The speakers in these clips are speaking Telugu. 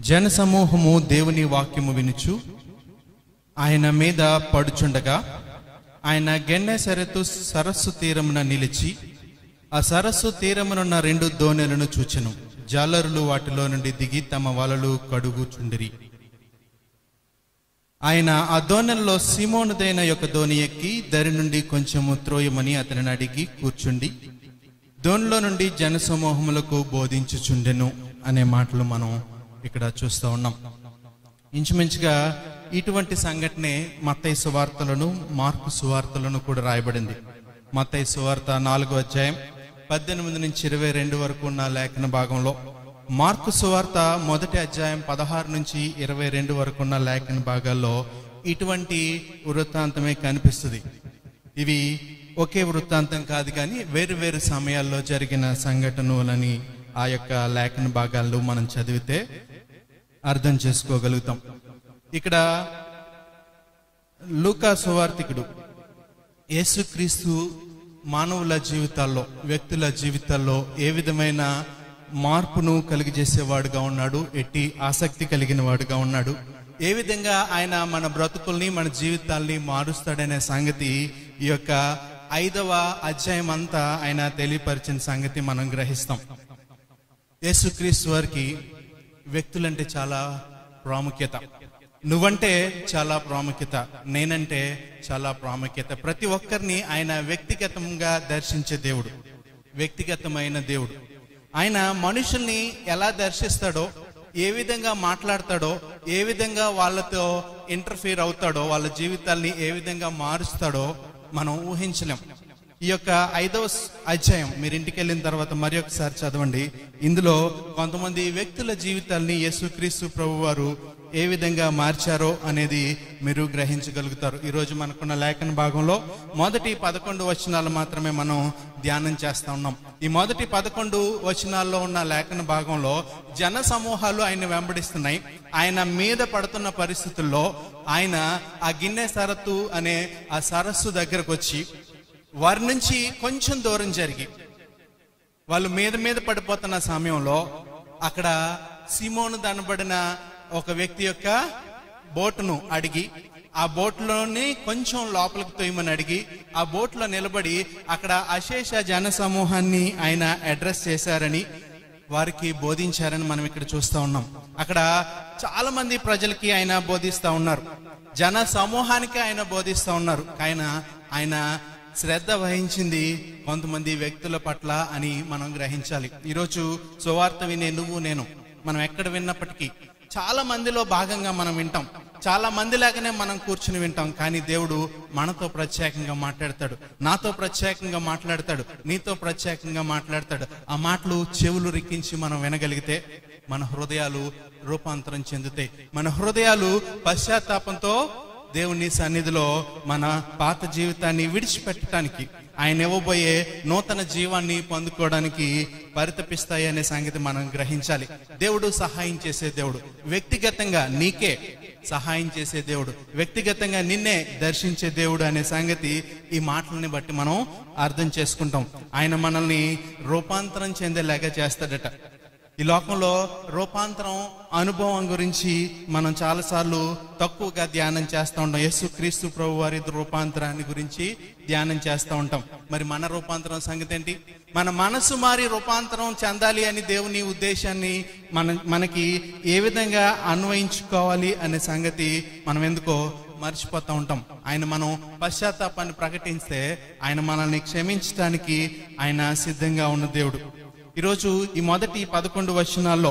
జనసమూహము దేవుని వాక్యము వినుచు ఆయన మీద పడుచుండగా ఆయన గెన్నె సరతు సరస్సు తీరమున నిలిచి ఆ సరస్సు తీరమునున్న రెండు దోణెలను చూచెను జాలరులు వాటిలో నుండి దిగి తమ వలలు కడుగుచుండిరి ఆయన ఆ దోణెల్లో సిమోనుదైన యొక్క దోణి ఎక్కి దరి నుండి కొంచెము త్రోయమని అతనిని అడిగి కూర్చుండి దోణిలో నుండి జనసమూహములకు బోధించుచుండెను అనే మాటలు మనం ఇక్కడ చూస్తూ ఉన్నాం ఇంచుమించుగా ఇటువంటి సంఘటనే మత్తయి సువార్తలను మార్పు సువార్తలను కూడా రాయబడింది మత్తయి సువార్త నాలుగో అధ్యాయం పద్దెనిమిది నుంచి ఇరవై రెండు వరకు ఉన్న లేఖన భాగంలో మార్కు సువార్త మొదటి అధ్యాయం పదహారు నుంచి ఇరవై రెండు వరకు ఉన్న లేఖన భాగాల్లో ఇటువంటి వృత్తాంతమే కనిపిస్తుంది ఇవి ఒకే వృత్తాంతం కాదు కానీ వేరు వేరు సమయాల్లో జరిగిన సంఘటనలని ఆ యొక్క లేఖన భాగాల్లో మనం చదివితే అర్థం చేసుకోగలుగుతాం ఇక్కడ లూకా సువార్తికుడు యేసుక్రీస్తు మానవుల జీవితాల్లో వ్యక్తుల జీవితాల్లో ఏ విధమైన మార్పును కలిగజేసేవాడుగా ఉన్నాడు ఎట్టి ఆసక్తి కలిగిన వాడుగా ఉన్నాడు ఏ విధంగా ఆయన మన బ్రతుకుల్ని మన జీవితాల్ని మారుస్తాడనే సంగతి ఈ యొక్క ఐదవ అధ్యాయం అంతా ఆయన తెలియపరిచిన సంగతి మనం గ్రహిస్తాం యేసుక్రీస్తు వారికి వ్యక్తులంటే చాలా ప్రాముఖ్యత నువ్వంటే చాలా ప్రాముఖ్యత నేనంటే చాలా ప్రాముఖ్యత ప్రతి ఒక్కరిని ఆయన వ్యక్తిగతంగా దర్శించే దేవుడు వ్యక్తిగతమైన దేవుడు ఆయన మనుషుల్ని ఎలా దర్శిస్తాడో ఏ విధంగా మాట్లాడతాడో ఏ విధంగా వాళ్ళతో ఇంటర్ఫీర్ అవుతాడో వాళ్ళ జీవితాల్ని ఏ విధంగా మారుస్తాడో మనం ఊహించలేం ఈ యొక్క ఐదవ స్- అధ్యాయం మీరు ఇంటికి వెళ్ళిన తర్వాత మరి ఒకసారి చదవండి ఇందులో కొంతమంది వ్యక్తుల జీవితాల్ని యేసుక్రీస్తు ప్రభు వారు ఏ విధంగా మార్చారో అనేది మీరు గ్రహించగలుగుతారు ఈరోజు మనకున్న లేఖన భాగంలో మొదటి పదకొండు వచనాలు మాత్రమే మనం ధ్యానం చేస్తా ఉన్నాం ఈ మొదటి పదకొండు వచనాల్లో ఉన్న లేఖన భాగంలో జన సమూహాలు ఆయన వెంబడిస్తున్నాయి ఆయన మీద పడుతున్న పరిస్థితుల్లో ఆయన ఆ గిన్నె సరత్తు అనే ఆ సరస్సు దగ్గరకు వచ్చి వారి నుంచి కొంచెం దూరం జరిగి వాళ్ళు మీద మీద పడిపోతున్న సమయంలో అక్కడ సిమోను దనబడిన ఒక వ్యక్తి యొక్క బోటును అడిగి ఆ బోట్లోని కొంచెం లోపలికి తోయమని అడిగి ఆ బోట్లో నిలబడి అక్కడ అశేష జన సమూహాన్ని ఆయన అడ్రస్ చేశారని వారికి బోధించారని మనం ఇక్కడ చూస్తా ఉన్నాం అక్కడ చాలా మంది ప్రజలకి ఆయన బోధిస్తా ఉన్నారు జన సమూహానికి ఆయన బోధిస్తా ఉన్నారు ఆయన ఆయన శ్రద్ధ వహించింది కొంతమంది వ్యక్తుల పట్ల అని మనం గ్రహించాలి ఈరోజు సువార్త వినే నువ్వు నేను మనం ఎక్కడ విన్నప్పటికీ చాలా మందిలో భాగంగా మనం వింటాం చాలా మంది లాగానే మనం కూర్చుని వింటాం కానీ దేవుడు మనతో ప్రత్యేకంగా మాట్లాడతాడు నాతో ప్రత్యేకంగా మాట్లాడతాడు నీతో ప్రత్యేకంగా మాట్లాడతాడు ఆ మాటలు చెవులు రిక్కించి మనం వినగలిగితే మన హృదయాలు రూపాంతరం చెందుతాయి మన హృదయాలు పశ్చాత్తాపంతో దేవుని సన్నిధిలో మన పాత జీవితాన్ని విడిచిపెట్టడానికి ఆయన ఇవ్వబోయే నూతన జీవాన్ని పొందుకోవడానికి పరితపిస్తాయి అనే సంగతి మనం గ్రహించాలి దేవుడు సహాయం చేసే దేవుడు వ్యక్తిగతంగా నీకే సహాయం చేసే దేవుడు వ్యక్తిగతంగా నిన్నే దర్శించే దేవుడు అనే సంగతి ఈ మాటలని బట్టి మనం అర్థం చేసుకుంటాం ఆయన మనల్ని రూపాంతరం చెందేలాగా చేస్తాడట ఈ లోకంలో రూపాంతరం అనుభవం గురించి మనం చాలాసార్లు తక్కువగా ధ్యానం చేస్తూ ఉంటాం యేసు క్రీస్తు ప్రభు వారి రూపాంతరాన్ని గురించి ధ్యానం చేస్తూ ఉంటాం మరి మన రూపాంతరం సంగతి ఏంటి మన మనసు మారి రూపాంతరం చెందాలి అని దేవుని ఉద్దేశాన్ని మన మనకి ఏ విధంగా అన్వయించుకోవాలి అనే సంగతి మనం ఎందుకో మర్చిపోతూ ఉంటాం ఆయన మనం పశ్చాత్తాపాన్ని ప్రకటిస్తే ఆయన మనల్ని క్షమించడానికి ఆయన సిద్ధంగా ఉన్న దేవుడు ఈరోజు ఈ మొదటి పదకొండు వచనాల్లో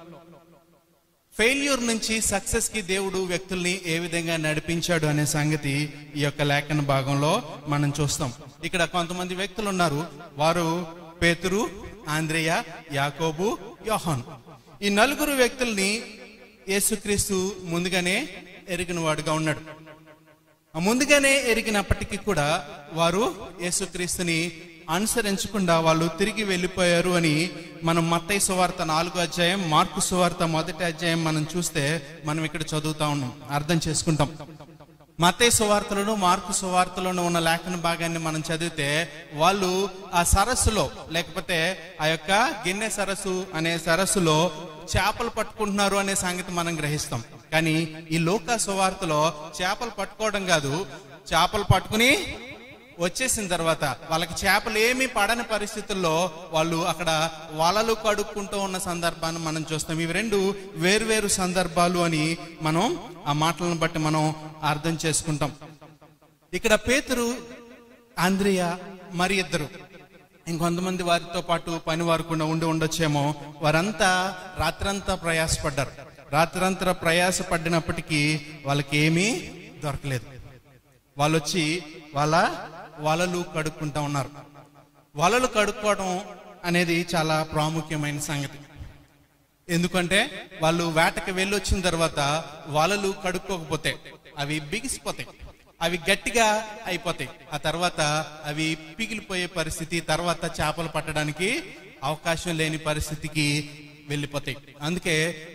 ఫెయిల్యూర్ నుంచి సక్సెస్ కి దేవుడు వ్యక్తుల్ని ఏ విధంగా నడిపించాడు అనే సంగతి ఈ యొక్క లేఖన భాగంలో మనం చూస్తాం ఇక్కడ కొంతమంది వ్యక్తులు ఉన్నారు వారు పేతురు ఆంద్రేయ యాకోబు యోహాన్ ఈ నలుగురు వ్యక్తుల్ని యేసుక్రీస్తు ముందుగానే ఎరిగిన వాడుగా ఉన్నాడు ఆ ముందుగానే ఎరిగినప్పటికీ కూడా వారు యేసుక్రీస్తుని అనుసరించకుండా వాళ్ళు తిరిగి వెళ్ళిపోయారు అని మనం మత్తయి సువార్త నాలుగో అధ్యాయం మార్కు సువార్త మొదటి అధ్యాయం మనం చూస్తే మనం ఇక్కడ చదువుతా ఉన్నాం అర్థం చేసుకుంటాం మత్తయి సువార్తలను మార్కు సువార్తలను ఉన్న లేఖన భాగాన్ని మనం చదివితే వాళ్ళు ఆ సరస్సులో లేకపోతే ఆ యొక్క గిన్నె సరస్సు అనే సరస్సులో చేపలు పట్టుకుంటున్నారు అనే సంగతి మనం గ్రహిస్తాం కానీ ఈ లోక సువార్తలో చేపలు పట్టుకోవడం కాదు చేపలు పట్టుకుని వచ్చేసిన తర్వాత వాళ్ళకి చేపలు ఏమీ పడని పరిస్థితుల్లో వాళ్ళు అక్కడ వలలు కడుక్కుంటూ ఉన్న సందర్భాన్ని మనం చూస్తాం ఇవి రెండు వేరువేరు సందర్భాలు అని మనం ఆ మాటలను బట్టి మనం అర్థం చేసుకుంటాం ఇక్కడ పేతురు ఆంద్రియ మరి ఇద్దరు ఇంకొంతమంది వారితో పాటు పని వారు కూడా ఉండి ఉండొచ్చేమో వారంతా రాత్రంతా ప్రయాసపడ్డారు రాత్రంతా ప్రయాసపడినప్పటికీ వాళ్ళకి ఏమీ దొరకలేదు వాళ్ళు వచ్చి వాళ్ళ వలలు కడుక్కుంటా ఉన్నారు వలలు కడుక్కోవడం అనేది చాలా ప్రాముఖ్యమైన సంగతి ఎందుకంటే వాళ్ళు వేటకి వెళ్ళి వచ్చిన తర్వాత వలలు కడుక్కోకపోతే అవి బిగిసిపోతాయి అవి గట్టిగా అయిపోతాయి ఆ తర్వాత అవి పిగిలిపోయే పరిస్థితి తర్వాత చేపలు పట్టడానికి అవకాశం లేని పరిస్థితికి వెళ్ళిపోతాయి అందుకే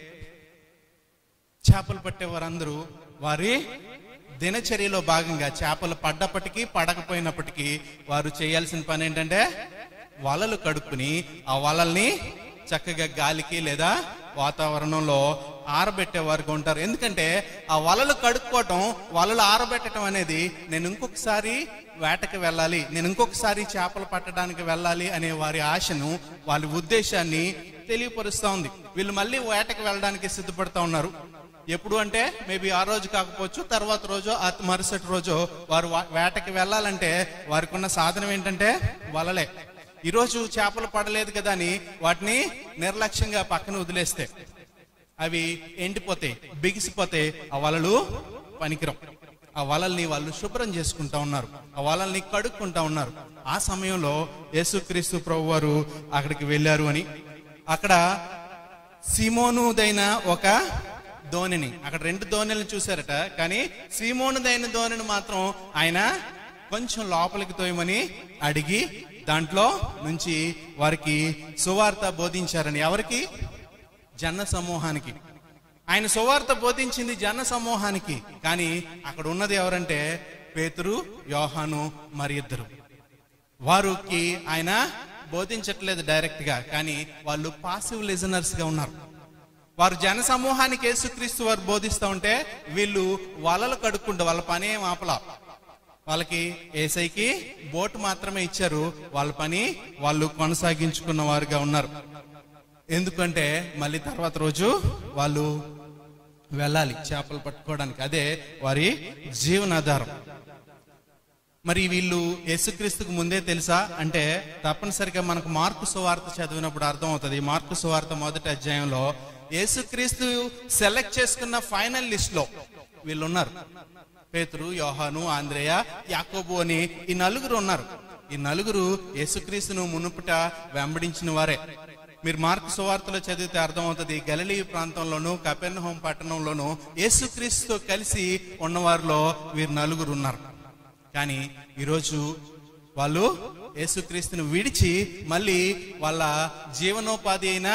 చేపలు పట్టే వారందరూ వారి దినచర్యలో భాగంగా చేపలు పడ్డప్పటికీ పడకపోయినప్పటికీ వారు చేయాల్సిన పని ఏంటంటే వలలు కడుక్కుని ఆ వలల్ని చక్కగా గాలికి లేదా వాతావరణంలో ఆరబెట్టే వారికి ఉంటారు ఎందుకంటే ఆ వలలు కడుక్కోవటం వలలు ఆరబెట్టడం అనేది నేను ఇంకొకసారి వేటకి వెళ్ళాలి నేను ఇంకొకసారి చేపలు పట్టడానికి వెళ్ళాలి అనే వారి ఆశను వారి ఉద్దేశాన్ని తెలియపరుస్తా ఉంది వీళ్ళు మళ్ళీ వేటకి వెళ్ళడానికి సిద్ధపడతా ఉన్నారు ఎప్పుడు అంటే మేబీ ఆ రోజు కాకపోవచ్చు తర్వాత రోజు ఆ మరుసటి రోజు వారు వా- వేటకి వెళ్ళాలంటే వారికి ఉన్న సాధనం ఏంటంటే వలలే ఈరోజు చేపలు పడలేదు కదా అని వాటిని నిర్లక్ష్యంగా పక్కన వదిలేస్తే అవి ఎండిపోతాయి బిగిసిపోతాయి ఆ వలలు పనికిరం ఆ వలల్ని వాళ్ళు శుభ్రం చేసుకుంటా ఉన్నారు ఆ వలల్ని కడుక్కుంటా ఉన్నారు ఆ సమయంలో యేసుక్రీస్తు ప్రభు వారు అక్కడికి వెళ్ళారు అని అక్కడ సీమోనుదైన ఒక ధోనిని అక్కడ రెండు ధోనిలను చూశారట కానీ సీమోనుదైన ధోనిని మాత్రం ఆయన కొంచెం లోపలికి తోయమని అడిగి దాంట్లో నుంచి వారికి సువార్త బోధించారని ఎవరికి జన సమూహానికి ఆయన సువార్త బోధించింది జన సమూహానికి కానీ అక్కడ ఉన్నది ఎవరంటే పేతురు యోహాను మరి ఇద్దరు వారికి ఆయన బోధించట్లేదు డైరెక్ట్ గా కానీ వాళ్ళు పాసివ్ లిజనర్స్ గా ఉన్నారు వారు జన సమూహానికి యేసుక్రీస్తు వారు బోధిస్తూ ఉంటే వీళ్ళు వలలు కడుక్కుంటూ వాళ్ళ పని ఏం ఆపలా వాళ్ళకి ఏసైకి బోట్ మాత్రమే ఇచ్చారు వాళ్ళ పని వాళ్ళు కొనసాగించుకున్న వారుగా ఉన్నారు ఎందుకంటే మళ్ళీ తర్వాత రోజు వాళ్ళు వెళ్ళాలి చేపలు పట్టుకోవడానికి అదే వారి జీవనాధారం మరి వీళ్ళు యేసుక్రీస్తుకు ముందే తెలుసా అంటే తప్పనిసరిగా మనకు మార్కు సువార్త చదివినప్పుడు అర్థం అవుతుంది మార్కు సువార్త మొదటి అధ్యాయంలో యేసుక్రీస్తు సెలెక్ట్ చేసుకున్న ఫైనల్ లిస్ట్ లో వీళ్ళు ఉన్నారు పేతురు యోహాను ఆంద్రేయ యాకోబు అని ఈ నలుగురు ఉన్నారు ఈ నలుగురు యేసుక్రీస్తును మునుపుట వెంబడించిన వారే మీరు మార్కు సువార్తలో చదివితే అర్థమవుతుంది గలిలీ ప్రాంతంలోను కపెర్నహోం పట్టణంలోను యేసుక్రీస్తుతో కలిసి ఉన్నవారిలో వీరు నలుగురు ఉన్నారు కానీ ఈరోజు వాళ్ళు యేసుక్రీస్తుని విడిచి మళ్ళీ వాళ్ళ జీవనోపాధి అయిన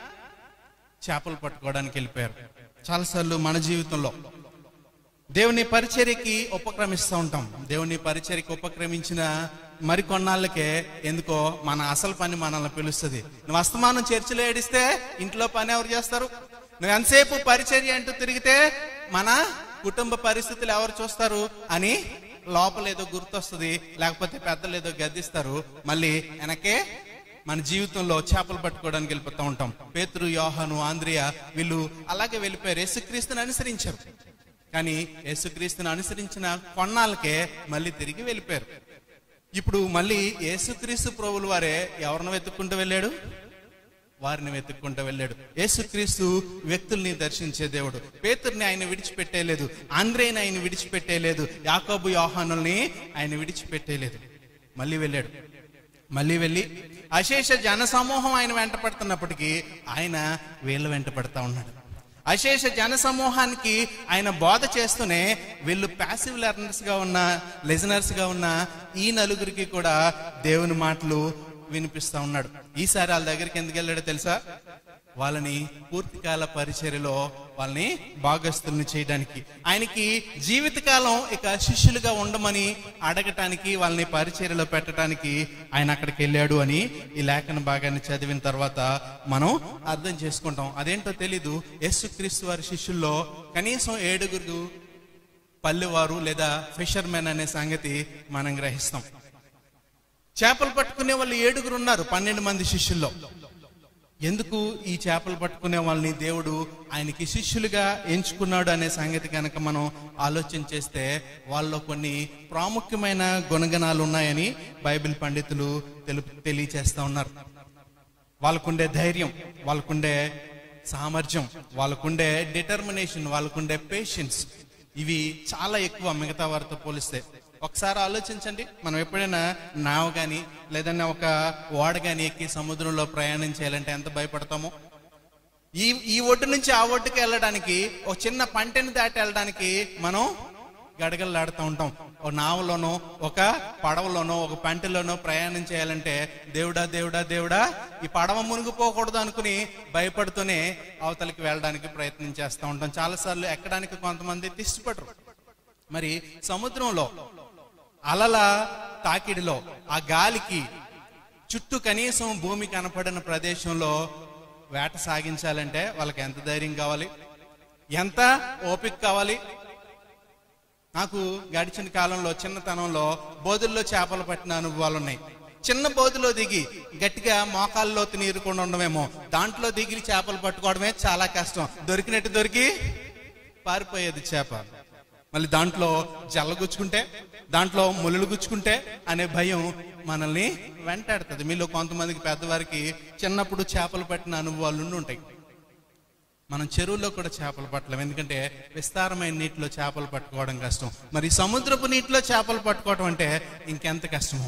చేపలు పట్టుకోవడానికి వెళ్ళిపోయారు చాలాసార్లు మన జీవితంలో దేవుని పరిచర్యకి ఉపక్రమిస్తూ ఉంటాం దేవుని పరిచర్యకి ఉపక్రమించిన మరికొన్నాళ్ళకే ఎందుకో మన అసలు పని మనల్ని పిలుస్తుంది నువ్వు అస్తమానం చర్చిలో ఏడిస్తే ఇంట్లో పని ఎవరు చేస్తారు నువ్వు ఎంతసేపు పరిచర్య అంటూ తిరిగితే మన కుటుంబ పరిస్థితులు ఎవరు చూస్తారు అని లోపల ఏదో గుర్తొస్తుంది లేకపోతే పెద్దలు ఏదో గద్దిస్తారు మళ్ళీ వెనకే మన జీవితంలో చేపలు పట్టుకోవడానికి వెళ్ళిపోతూ ఉంటాం పేతురు యోహాను ఆంద్రియ వీళ్ళు అలాగే వెళ్ళిపోయారు యేసుక్రీస్తుని అనుసరించారు కానీ యేసుక్రీస్తుని అనుసరించిన కొన్నాళ్ళకే మళ్ళీ తిరిగి వెళ్ళిపోయారు ఇప్పుడు మళ్ళీ యేసుక్రీస్తు ప్రభులు వారే ఎవరిని వెతుక్కుంటూ వెళ్ళాడు వారిని వెతుక్కుంటూ వెళ్ళాడు యేసుక్రీస్తు వ్యక్తుల్ని దర్శించే దేవుడు పేతుర్ని ఆయన విడిచిపెట్టేయలేదు ఆంధ్రేని ఆయన విడిచిపెట్టేయలేదు యాకోబు యోహానుల్ని ఆయన విడిచిపెట్టేయలేదు మళ్ళీ వెళ్ళాడు మళ్ళీ వెళ్ళి అశేష జన సమూహం ఆయన వెంట పడుతున్నప్పటికీ ఆయన వీళ్ళ వెంట పడతా ఉన్నాడు అశేష జన సమూహానికి ఆయన బోధ చేస్తూనే వీళ్ళు ప్యాసివ్ లెర్నర్స్ గా ఉన్న లిజనర్స్ గా ఉన్న ఈ నలుగురికి కూడా దేవుని మాటలు వినిపిస్తా ఉన్నాడు ఈసారి వాళ్ళ దగ్గరికి ఎందుకు వెళ్ళాడో తెలుసా వాళ్ళని పూర్తికాల పరిచర్యలో వాళ్ళని భాగస్తుల్ని చేయడానికి ఆయనకి జీవితకాలం ఇక శిష్యులుగా ఉండమని అడగటానికి వాళ్ళని పరిచర్యలో పెట్టడానికి ఆయన అక్కడికి వెళ్ళాడు అని ఈ లేఖన భాగాన్ని చదివిన తర్వాత మనం అర్థం చేసుకుంటాం అదేంటో తెలీదు యేసుక్రీస్తు వారి శిష్యుల్లో కనీసం ఏడుగురు పల్లెవారు లేదా ఫిషర్మెన్ అనే సంగతి మనం గ్రహిస్తాం చేపలు పట్టుకునే వాళ్ళు ఏడుగురు ఉన్నారు పన్నెండు మంది శిష్యుల్లో ఎందుకు ఈ చేపలు పట్టుకునే వాళ్ళని దేవుడు ఆయనకి శిష్యులుగా ఎంచుకున్నాడు అనే సంగతి కనుక మనం ఆలోచన చేస్తే వాళ్ళలో కొన్ని ప్రాముఖ్యమైన గుణగణాలు ఉన్నాయని బైబిల్ పండితులు తెలుపు తెలియచేస్తా ఉన్నారు వాళ్ళకుండే ధైర్యం వాళ్ళకుండే సామర్థ్యం వాళ్ళకుండే డిటర్మినేషన్ వాళ్ళకుండే పేషెన్స్ ఇవి చాలా ఎక్కువ మిగతా వారితో పోలిస్తే ఒకసారి ఆలోచించండి మనం ఎప్పుడైనా నావ గాని లేదన్నా ఒక ఓడ గాని ఎక్కి సముద్రంలో ప్రయాణం చేయాలంటే ఎంత భయపడతామో ఈ ఈ ఒడ్డు నుంచి ఆ ఒడ్డుకి వెళ్ళడానికి ఒక చిన్న పంటని దాటి వెళ్ళడానికి మనం గడగలాడుతూ ఉంటాం ఒక నావలోనో ఒక పడవలోనో ఒక పంటలోనో ప్రయాణం చేయాలంటే దేవుడా దేవుడా దేవుడా ఈ పడవ మునిగిపోకూడదు అనుకుని భయపడుతూనే అవతలికి వెళ్ళడానికి ప్రయత్నం చేస్తూ ఉంటాం చాలాసార్లు ఎక్కడానికి కొంతమంది ఇష్టపడరు మరి సముద్రంలో అలల తాకిడిలో ఆ గాలికి చుట్టూ కనీసం భూమి కనపడిన ప్రదేశంలో వేట సాగించాలంటే వాళ్ళకి ఎంత ధైర్యం కావాలి ఎంత ఓపిక కావాలి నాకు గడిచిన కాలంలో చిన్నతనంలో బోధుల్లో చేపలు పట్టిన అనుభవాలు ఉన్నాయి చిన్న బోధులో దిగి గట్టిగా మోకాల్లో నీరుకుండా ఉండమేమో దాంట్లో దిగి చేపలు పట్టుకోవడమే చాలా కష్టం దొరికినట్టు దొరికి పారిపోయేది చేప మళ్ళీ దాంట్లో జల్లగుచ్చుకుంటే దాంట్లో ముళ్ళు గుచ్చుకుంటే అనే భయం మనల్ని వెంటాడుతుంది మీలో కొంతమందికి పెద్దవారికి చిన్నప్పుడు చేపలు పట్టిన అనుభవాలు ఉండి ఉంటాయి మనం చెరువుల్లో కూడా చేపలు పట్టలేం ఎందుకంటే విస్తారమైన నీటిలో చేపలు పట్టుకోవడం కష్టం మరి సముద్రపు నీటిలో చేపలు పట్టుకోవడం అంటే ఇంకెంత కష్టమో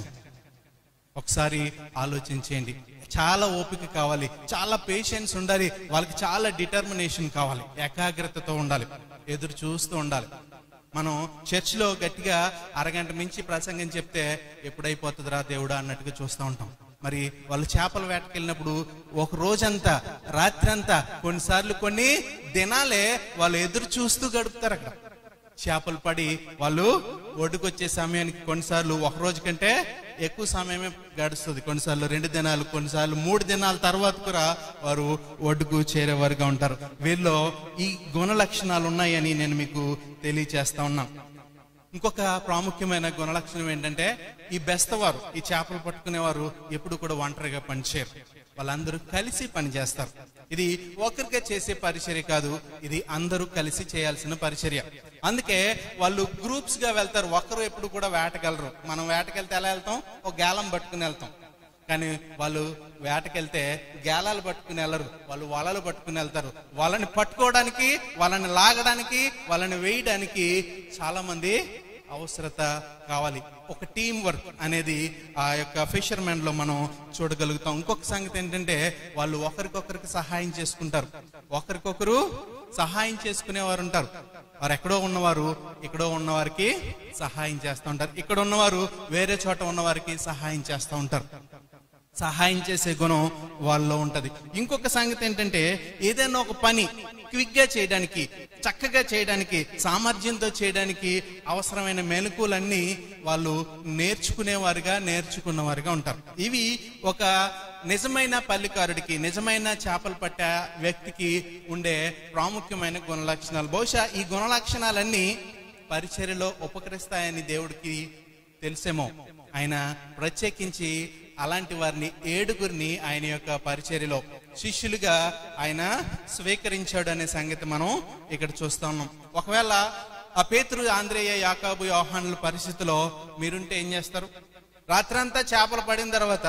ఒకసారి ఆలోచించేయండి చాలా ఓపిక కావాలి చాలా పేషెన్స్ ఉండాలి వాళ్ళకి చాలా డిటర్మినేషన్ కావాలి ఏకాగ్రతతో ఉండాలి ఎదురు చూస్తూ ఉండాలి మనం చర్చిలో గట్టిగా అరగంట మించి ప్రసంగం చెప్తే ఎప్పుడైపోతుందిరా దేవుడా అన్నట్టుగా చూస్తూ ఉంటాం మరి వాళ్ళు చేపల వేటకెళ్ళినప్పుడు ఒక రోజంతా రాత్రంతా కొన్నిసార్లు కొన్ని దినాలే వాళ్ళు ఎదురు చూస్తూ గడుపుతారు అక్కడ చేపలు పడి వాళ్ళు ఒడ్డుకొచ్చే సమయానికి కొన్నిసార్లు ఒక రోజు కంటే ఎక్కువ సమయమే గడుస్తుంది కొన్నిసార్లు రెండు దినాలు కొన్నిసార్లు మూడు దినాల తర్వాత కూడా వారు ఒడ్డుకు చేరేవారుగా ఉంటారు వీళ్ళలో ఈ గుణ లక్షణాలు ఉన్నాయని నేను మీకు తెలియచేస్తా ఉన్నాను ఇంకొక ప్రాముఖ్యమైన గుణలక్షణం ఏంటంటే ఈ బెస్తవారు ఈ చేపలు పట్టుకునేవారు ఎప్పుడు కూడా ఒంటరిగా పనిచేయరు వాళ్ళందరూ కలిసి పనిచేస్తారు ఇది ఒకరిగా చేసే పరిచర్య కాదు ఇది అందరూ కలిసి చేయాల్సిన పరిచర్య అందుకే వాళ్ళు గ్రూప్స్ గా వెళ్తారు ఒకరు ఎప్పుడు కూడా వేటగలరు మనం వేటకెళ్తే ఎలా వెళ్తాం ఒక గేలం పట్టుకుని వెళ్తాం కానీ వాళ్ళు వేటకెళ్తే గేలాలు పట్టుకుని వెళ్ళరు వాళ్ళు వలలు పట్టుకుని వెళ్తారు వాళ్ళని పట్టుకోవడానికి వాళ్ళని లాగడానికి వాళ్ళని వేయడానికి చాలా మంది అవసరత కావాలి ఒక టీం వర్క్ అనేది ఆ యొక్క ఫిషర్మెన్ లో మనం చూడగలుగుతాం ఇంకొక సంగతి ఏంటంటే వాళ్ళు ఒకరికొకరికి సహాయం చేసుకుంటారు ఒకరికొకరు సహాయం చేసుకునేవారు ఉంటారు వారు ఎక్కడో ఉన్నవారు ఇక్కడో ఉన్నవారికి సహాయం చేస్తూ ఉంటారు ఇక్కడ ఉన్నవారు వేరే చోట ఉన్నవారికి సహాయం చేస్తూ ఉంటారు సహాయం చేసే గుణం వాళ్ళలో ఉంటది ఇంకొక సంగతి ఏంటంటే ఏదైనా ఒక పని క్విక్ గా చేయడానికి చక్కగా చేయడానికి సామర్థ్యంతో చేయడానికి అవసరమైన మెలకులన్నీ వాళ్ళు నేర్చుకునేవారుగా నేర్చుకున్నవారుగా ఉంటారు ఇవి ఒక నిజమైన పల్లికారుడికి నిజమైన చేపలు పట్టే వ్యక్తికి ఉండే ప్రాముఖ్యమైన గుణ లక్షణాలు బహుశా ఈ గుణ లక్షణాలన్నీ పరిచర్యలో ఉపకరిస్తాయని దేవుడికి తెలిసేమో ఆయన ప్రత్యేకించి అలాంటి వారిని ఏడుగురిని ఆయన యొక్క పరిచర్యలో శిష్యులుగా ఆయన స్వీకరించాడు అనే సంగతి మనం ఇక్కడ చూస్తా ఉన్నాం ఒకవేళ ఆ పేతురు ఆంధ్రేయ యాకాబు యోహానుల పరిస్థితిలో మీరుంటే ఏం చేస్తారు రాత్రంతా చేపలు పడిన తర్వాత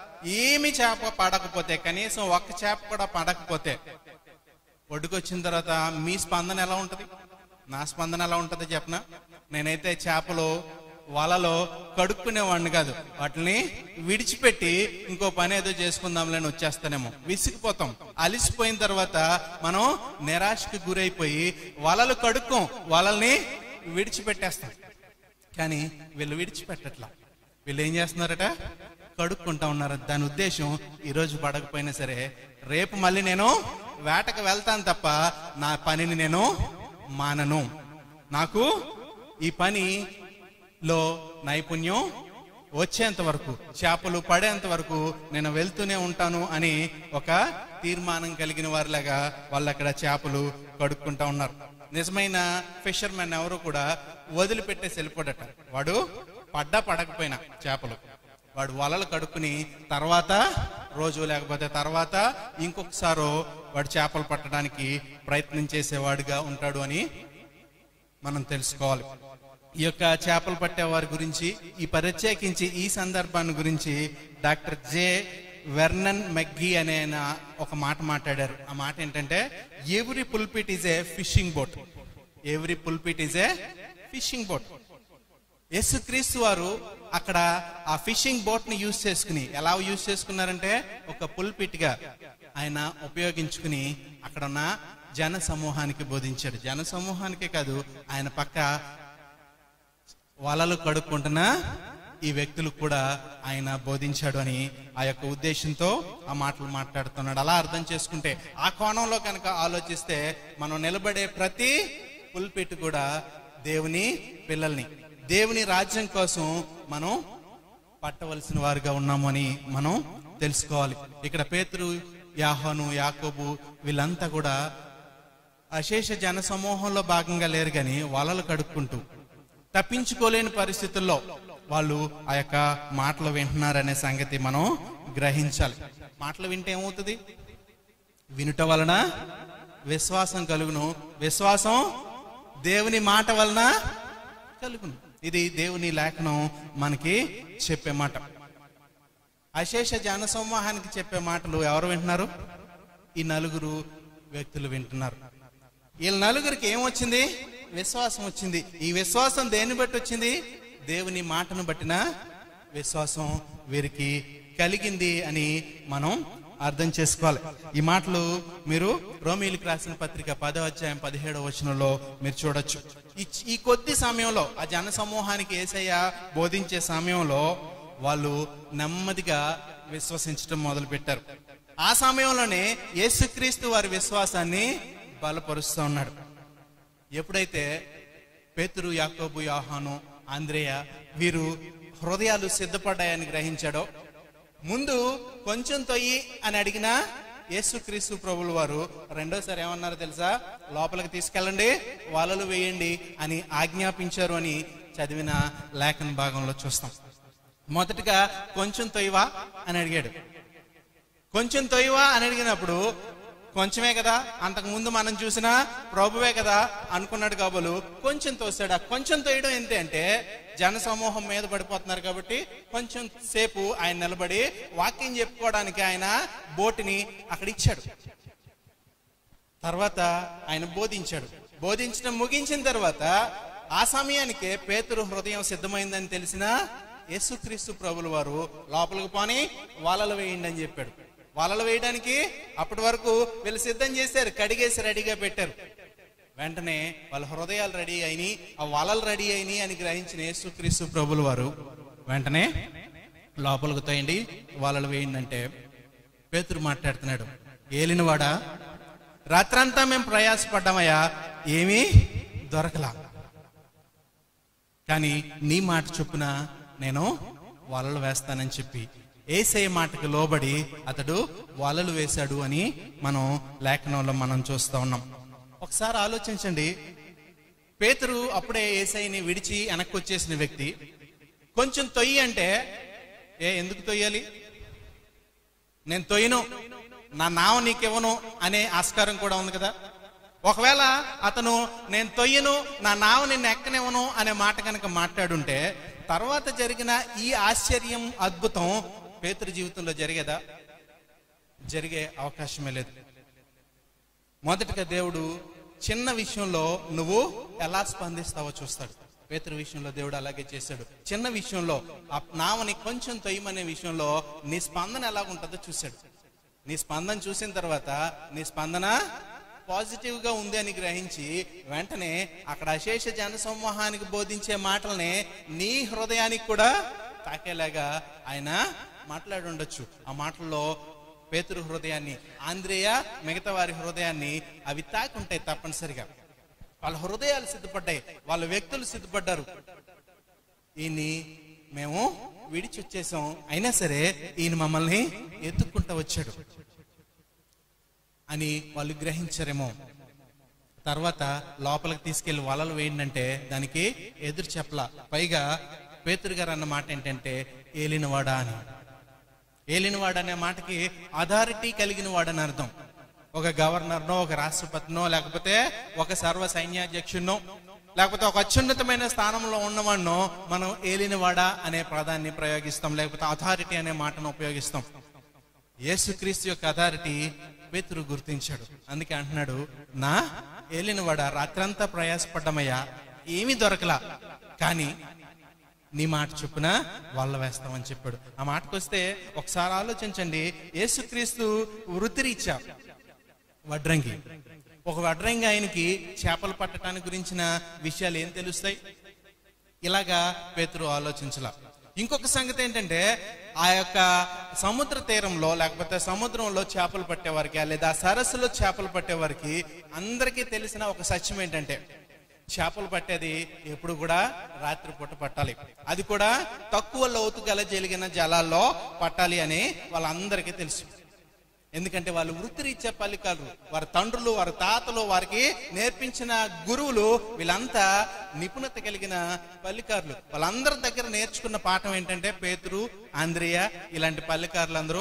ఏమి చేప పడకపోతే కనీసం ఒక్క చేప కూడా పడకపోతే ఒడ్డుకొచ్చిన తర్వాత మీ స్పందన ఎలా ఉంటది నా స్పందన ఎలా ఉంటది చెప్పనా నేనైతే చేపలు వలలో కడుక్కునేవాడిని కాదు వాటిని విడిచిపెట్టి ఇంకో పని ఏదో చేసుకుందాంలని వచ్చేస్తానేమో విసిగిపోతాం అలిసిపోయిన తర్వాత మనం నిరాశకు గురైపోయి వలలు కడుక్కోం వలల్ని విడిచిపెట్టేస్తాం కానీ వీళ్ళు విడిచిపెట్టట్లా వీళ్ళు ఏం చేస్తున్నారట కడుక్కుంటా ఉన్నారు దాని ఉద్దేశం ఈరోజు పడకపోయినా సరే రేపు మళ్ళీ నేను వేటకు వెళ్తాను తప్ప నా పనిని నేను మానను నాకు ఈ పనిలో నైపుణ్యం వచ్చేంత వరకు చేపలు పడేంత వరకు నేను వెళ్తూనే ఉంటాను అని ఒక తీర్మానం కలిగిన వారిలాగా వాళ్ళు అక్కడ చేపలు కడుక్కుంటా ఉన్నారు నిజమైన ఫిషర్మెన్ ఎవరు కూడా వదిలిపెట్టేసి వెళ్ళిపోడట వాడు పడ్డా పడకపోయినా చేపలు వాడు వలలు కడుక్కుని తర్వాత రోజు లేకపోతే తర్వాత ఇంకొకసారో వాడు చేపలు పట్టడానికి ప్రయత్నం చేసేవాడిగా ఉంటాడు అని మనం తెలుసుకోవాలి ఈ యొక్క చేపలు పట్టే వారి గురించి ఈ ప్రత్యేకించి ఈ సందర్భాన్ని గురించి డాక్టర్ జే వెర్నన్ మెగ్గీ అనే ఆయన ఒక మాట మాట్లాడారు ఆ మాట ఏంటంటే every pulpit is a fishing boat every pulpit is a fishing boat Yesu Kristu వారు అక్కడ ఆ ఫిషింగ్ బోట్ ని యూజ్ చేసుకుని ఎలా యూజ్ చేసుకున్నారంటే ఒక పుల్పిట్ గా ఆయన ఉపయోగించుకుని అక్కడ ఉన్న జన సమూహానికి బోధించాడు జన సమూహానికే కాదు ఆయన పక్క వలలు కడుక్కుంటున్న ఈ వ్యక్తులు కూడా ఆయన బోధించాడు అని ఆ యొక్క ఉద్దేశంతో ఆ మాటలు మాట్లాడుతున్నాడు అలా అర్థం చేసుకుంటే ఆ కోణంలో కనుక ఆలోచిస్తే మనం నిలబడే ప్రతి పుల్పిట్ కూడా దేవుని పిల్లల్ని దేవుని రాజ్యం కోసం మనం పట్టవలసిన వారుగా ఉన్నాము అని మనం తెలుసుకోవాలి ఇక్కడ పేతురు యాహోను యాకోబు వీళ్ళంతా కూడా అశేష జన సమూహంలో భాగంగా లేరు కానీ వలలు కడుక్కుంటూ తప్పించుకోలేని పరిస్థితుల్లో వాళ్ళు ఆ యొక్క మాటలు వింటున్నారనే సంగతి మనం గ్రహించాలి మాటలు వింటే ఏమవుతుంది వినుట వలన విశ్వాసం కలుగును విశ్వాసం దేవుని మాట వలన కలుగును ఇది దేవుని లేఖనం మనకి చెప్పే మాట అశేష జన సమూహానికి చెప్పే మాటలు ఎవరు వింటున్నారు ఈ నలుగురు వ్యక్తులు వింటున్నారు వీళ్ళ నలుగురికి ఏమొచ్చింది విశ్వాసం వచ్చింది ఈ విశ్వాసం దేన్ని బట్టి వచ్చింది దేవుని మాటను బట్టిన విశ్వాసం వీరికి కలిగింది అని మనం అర్థం చేసుకోవాలి ఈ మాటలు మీరు రోమిలకు రాసిన పత్రిక పదో అధ్యాయం పదిహేడవ వచనంలో మీరు చూడొచ్చు ఈ- ఈ కొద్ది సమయంలో ఆ జన సమూహానికి ఏసయ్య బోధించే సమయంలో వాళ్ళు నెమ్మదిగా విశ్వసించడం మొదలు పెట్టారు ఆ సమయంలోనే యేసుక్రీస్తు వారి విశ్వాసాన్ని బలపరుస్తూ ఉన్నాడు ఎప్పుడైతే పేతురు యాకోబు యాహాను ఆంద్రేయ వీరు హృదయాలు సిద్ధపడ్డాయని గ్రహించాడో ముందు కొంచెం తొయ్యి అని అడిగిన యేసుక్రీస్తు ప్రభులు వారు రెండోసారి ఏమన్నారో తెలుసా లోపలికి తీసుకెళ్ళండి వలలు వేయండి అని ఆజ్ఞాపించారు అని చదివిన లేఖన భాగంలో చూస్తాం మొదటగా కొంచెం తొయ్యవా అని అడిగాడు కొంచెం తొయ్యవా అని అడిగినప్పుడు కొంచెమే కదా అంతకు ముందు మనం చూసిన ప్రభువే కదా అనుకున్నాడు కాబోలు కొంచెం తోసాడు ఆ కొంచెం తోయడం ఏంటి అంటే జన సమూహం మీద పడిపోతున్నారు కాబట్టి కొంచెం సేపు ఆయన నిలబడి వాక్యం చెప్పుకోవడానికి ఆయన బోటుని అక్కడ ఇచ్చాడు తర్వాత ఆయన బోధించాడు బోధించడం ముగించిన తర్వాత ఆ సమయానికే పేతురు హృదయం సిద్ధమైందని తెలిసిన యేసుక్రీస్తు ప్రభులు వారు లోపలికి పోని వలలు వేయండి అని చెప్పాడు వలలు వేయడానికి అప్పటి వరకు వీళ్ళు సిద్ధం చేశారు కడిగేసి రెడీగా పెట్టారు వెంటనే వాళ్ళ హృదయాలు రెడీ అయినాయి ఆ వలలు రెడీ అయినాయి అని గ్రహించిన యేసుక్రీస్తు ప్రభులు వారు వెంటనే లోపలికి తోయండి వలలు వేయండి అంటే పేతురు మాట్లాడుతున్నాడు ఏలినవాడా రాత్రంతా మేము ప్రయాసపడ్డామయ్యా ఏమీ దొరకలా కానీ నీ మాట చొప్పున నేను వలలు వేస్తానని చెప్పి ఏసే మాటకు లోబడి అతడు వలలు వేశాడు అని మనం లేఖనంలో మనం చూస్తూ ఉన్నాం ఒకసారి ఆలోచించండి పేతురు అప్పుడే ఏసైని విడిచి వెనక్కి వచ్చేసిన వ్యక్తి కొంచెం తొయ్యి అంటే ఏ ఎందుకు తొయ్యాలి నేను తొయ్యను నా నావ నీకివ్వను అనే ఆస్కారం కూడా ఉంది కదా ఒకవేళ అతను నేను తొయ్యను నా నావ నిన్ను ఎక్కనివ్వను అనే మాట కనుక మాట్లాడుంటే తర్వాత జరిగిన ఈ ఆశ్చర్యం అద్భుతం పేతురు జీవితంలో జరిగేదా జరిగే అవకాశమే లేదు మొదటగా దేవుడు చిన్న విషయంలో నువ్వు ఎలా స్పందిస్తావో చూస్తాడు పేతురు విషయంలో దేవుడు అలాగే చేశాడు చిన్న విషయంలో ఆ నావని కొంచెం తొయ్యమనే విషయంలో నీ స్పందన ఎలా ఉంటుందో చూశాడు నీ స్పందన చూసిన తర్వాత నీ స్పందన పాజిటివ్ గా ఉంది అని గ్రహించి వెంటనే అక్కడ అశేష జన సమూహానికి బోధించే మాటల్ని నీ హృదయానికి కూడా తాకేలాగా ఆయన మాట్లాడి ఉండొచ్చు ఆ మాటల్లో పేతురు హృదయాన్ని ఆంధ్రేయ మిగతా వారి హృదయాన్ని అవి తాకుంటాయి తప్పనిసరిగా వాళ్ళ హృదయాలు సిద్ధపడ్డాయి వాళ్ళ వ్యక్తులు సిద్ధపడ్డారు ఈయన్ని మేము విడిచి వచ్చేసాం అయినా సరే ఈయన మమ్మల్ని ఎత్తుక్కుంటూ వచ్చాడు అని వాళ్ళు గ్రహించారేమో తర్వాత లోపలికి తీసుకెళ్లి వలలు వేయండి దానికి ఎదురు చెప్పల పైగా పేతురు గారు అన్న మాట ఏంటంటే ఏలినవాడా అని ఏలినవాడు అనే మాటకి అథారిటీ కలిగిన వాడని అర్థం ఒక గవర్నర్నో ఒక రాష్ట్రపతినో లేకపోతే ఒక సర్వ సైన్యాధ్యక్షునో లేకపోతే ఒక అత్యున్నతమైన స్థానంలో ఉన్నవాడినో మనం ఏలినవాడా అనే పదాన్ని ప్రయోగిస్తాం లేకపోతే అథారిటీ అనే మాటను ఉపయోగిస్తాం యేసుక్రీస్తు యొక్క అథారిటీ పేతురు గుర్తించాడు అందుకే అంటున్నాడు నా ఏలినవాడ రాత్రంతా ప్రయాసపడ్డమయ్యా ఏమీ దొరకలా కానీ నీ మాట చొప్పున వాళ్ళ వేస్తామని చెప్పాడు ఆ మాటకు వస్తే ఒకసారి ఆలోచించండి యేసుక్రీస్తు వృత్తిరీత్యా వడ్రంగి ఒక వడ్రంగి ఆయనకి చేపలు పట్టడానికి గురించిన విషయాలు ఏం తెలుస్తాయి ఇలాగా పేతురు ఆలోచించలా ఇంకొక సంగతి ఏంటంటే ఆ యొక్క సముద్ర తీరంలో లేకపోతే సముద్రంలో చేపలు పట్టేవారికి లేదా సరస్సులో చేపలు పట్టేవారికి అందరికీ తెలిసిన ఒక సత్యం ఏంటంటే చేపలు పట్టేది ఎప్పుడు కూడా రాత్రిపూట పట్టాలి అది కూడా తక్కువ లోతు గల జరిగిన జలాల్లో పట్టాలి అని వాళ్ళందరికీ తెలుసు ఎందుకంటే వాళ్ళు వృత్తిరీత్యా పల్లికారు వారి తండ్రులు వారి తాతలు వారికి నేర్పించిన గురువులు వీళ్ళంతా నిపుణత కలిగిన పల్లికారులు వాళ్ళందరి దగ్గర నేర్చుకున్న పాఠం ఏంటంటే పేతురు ఆంధ్రియ ఇలాంటి పల్లికారులందరూ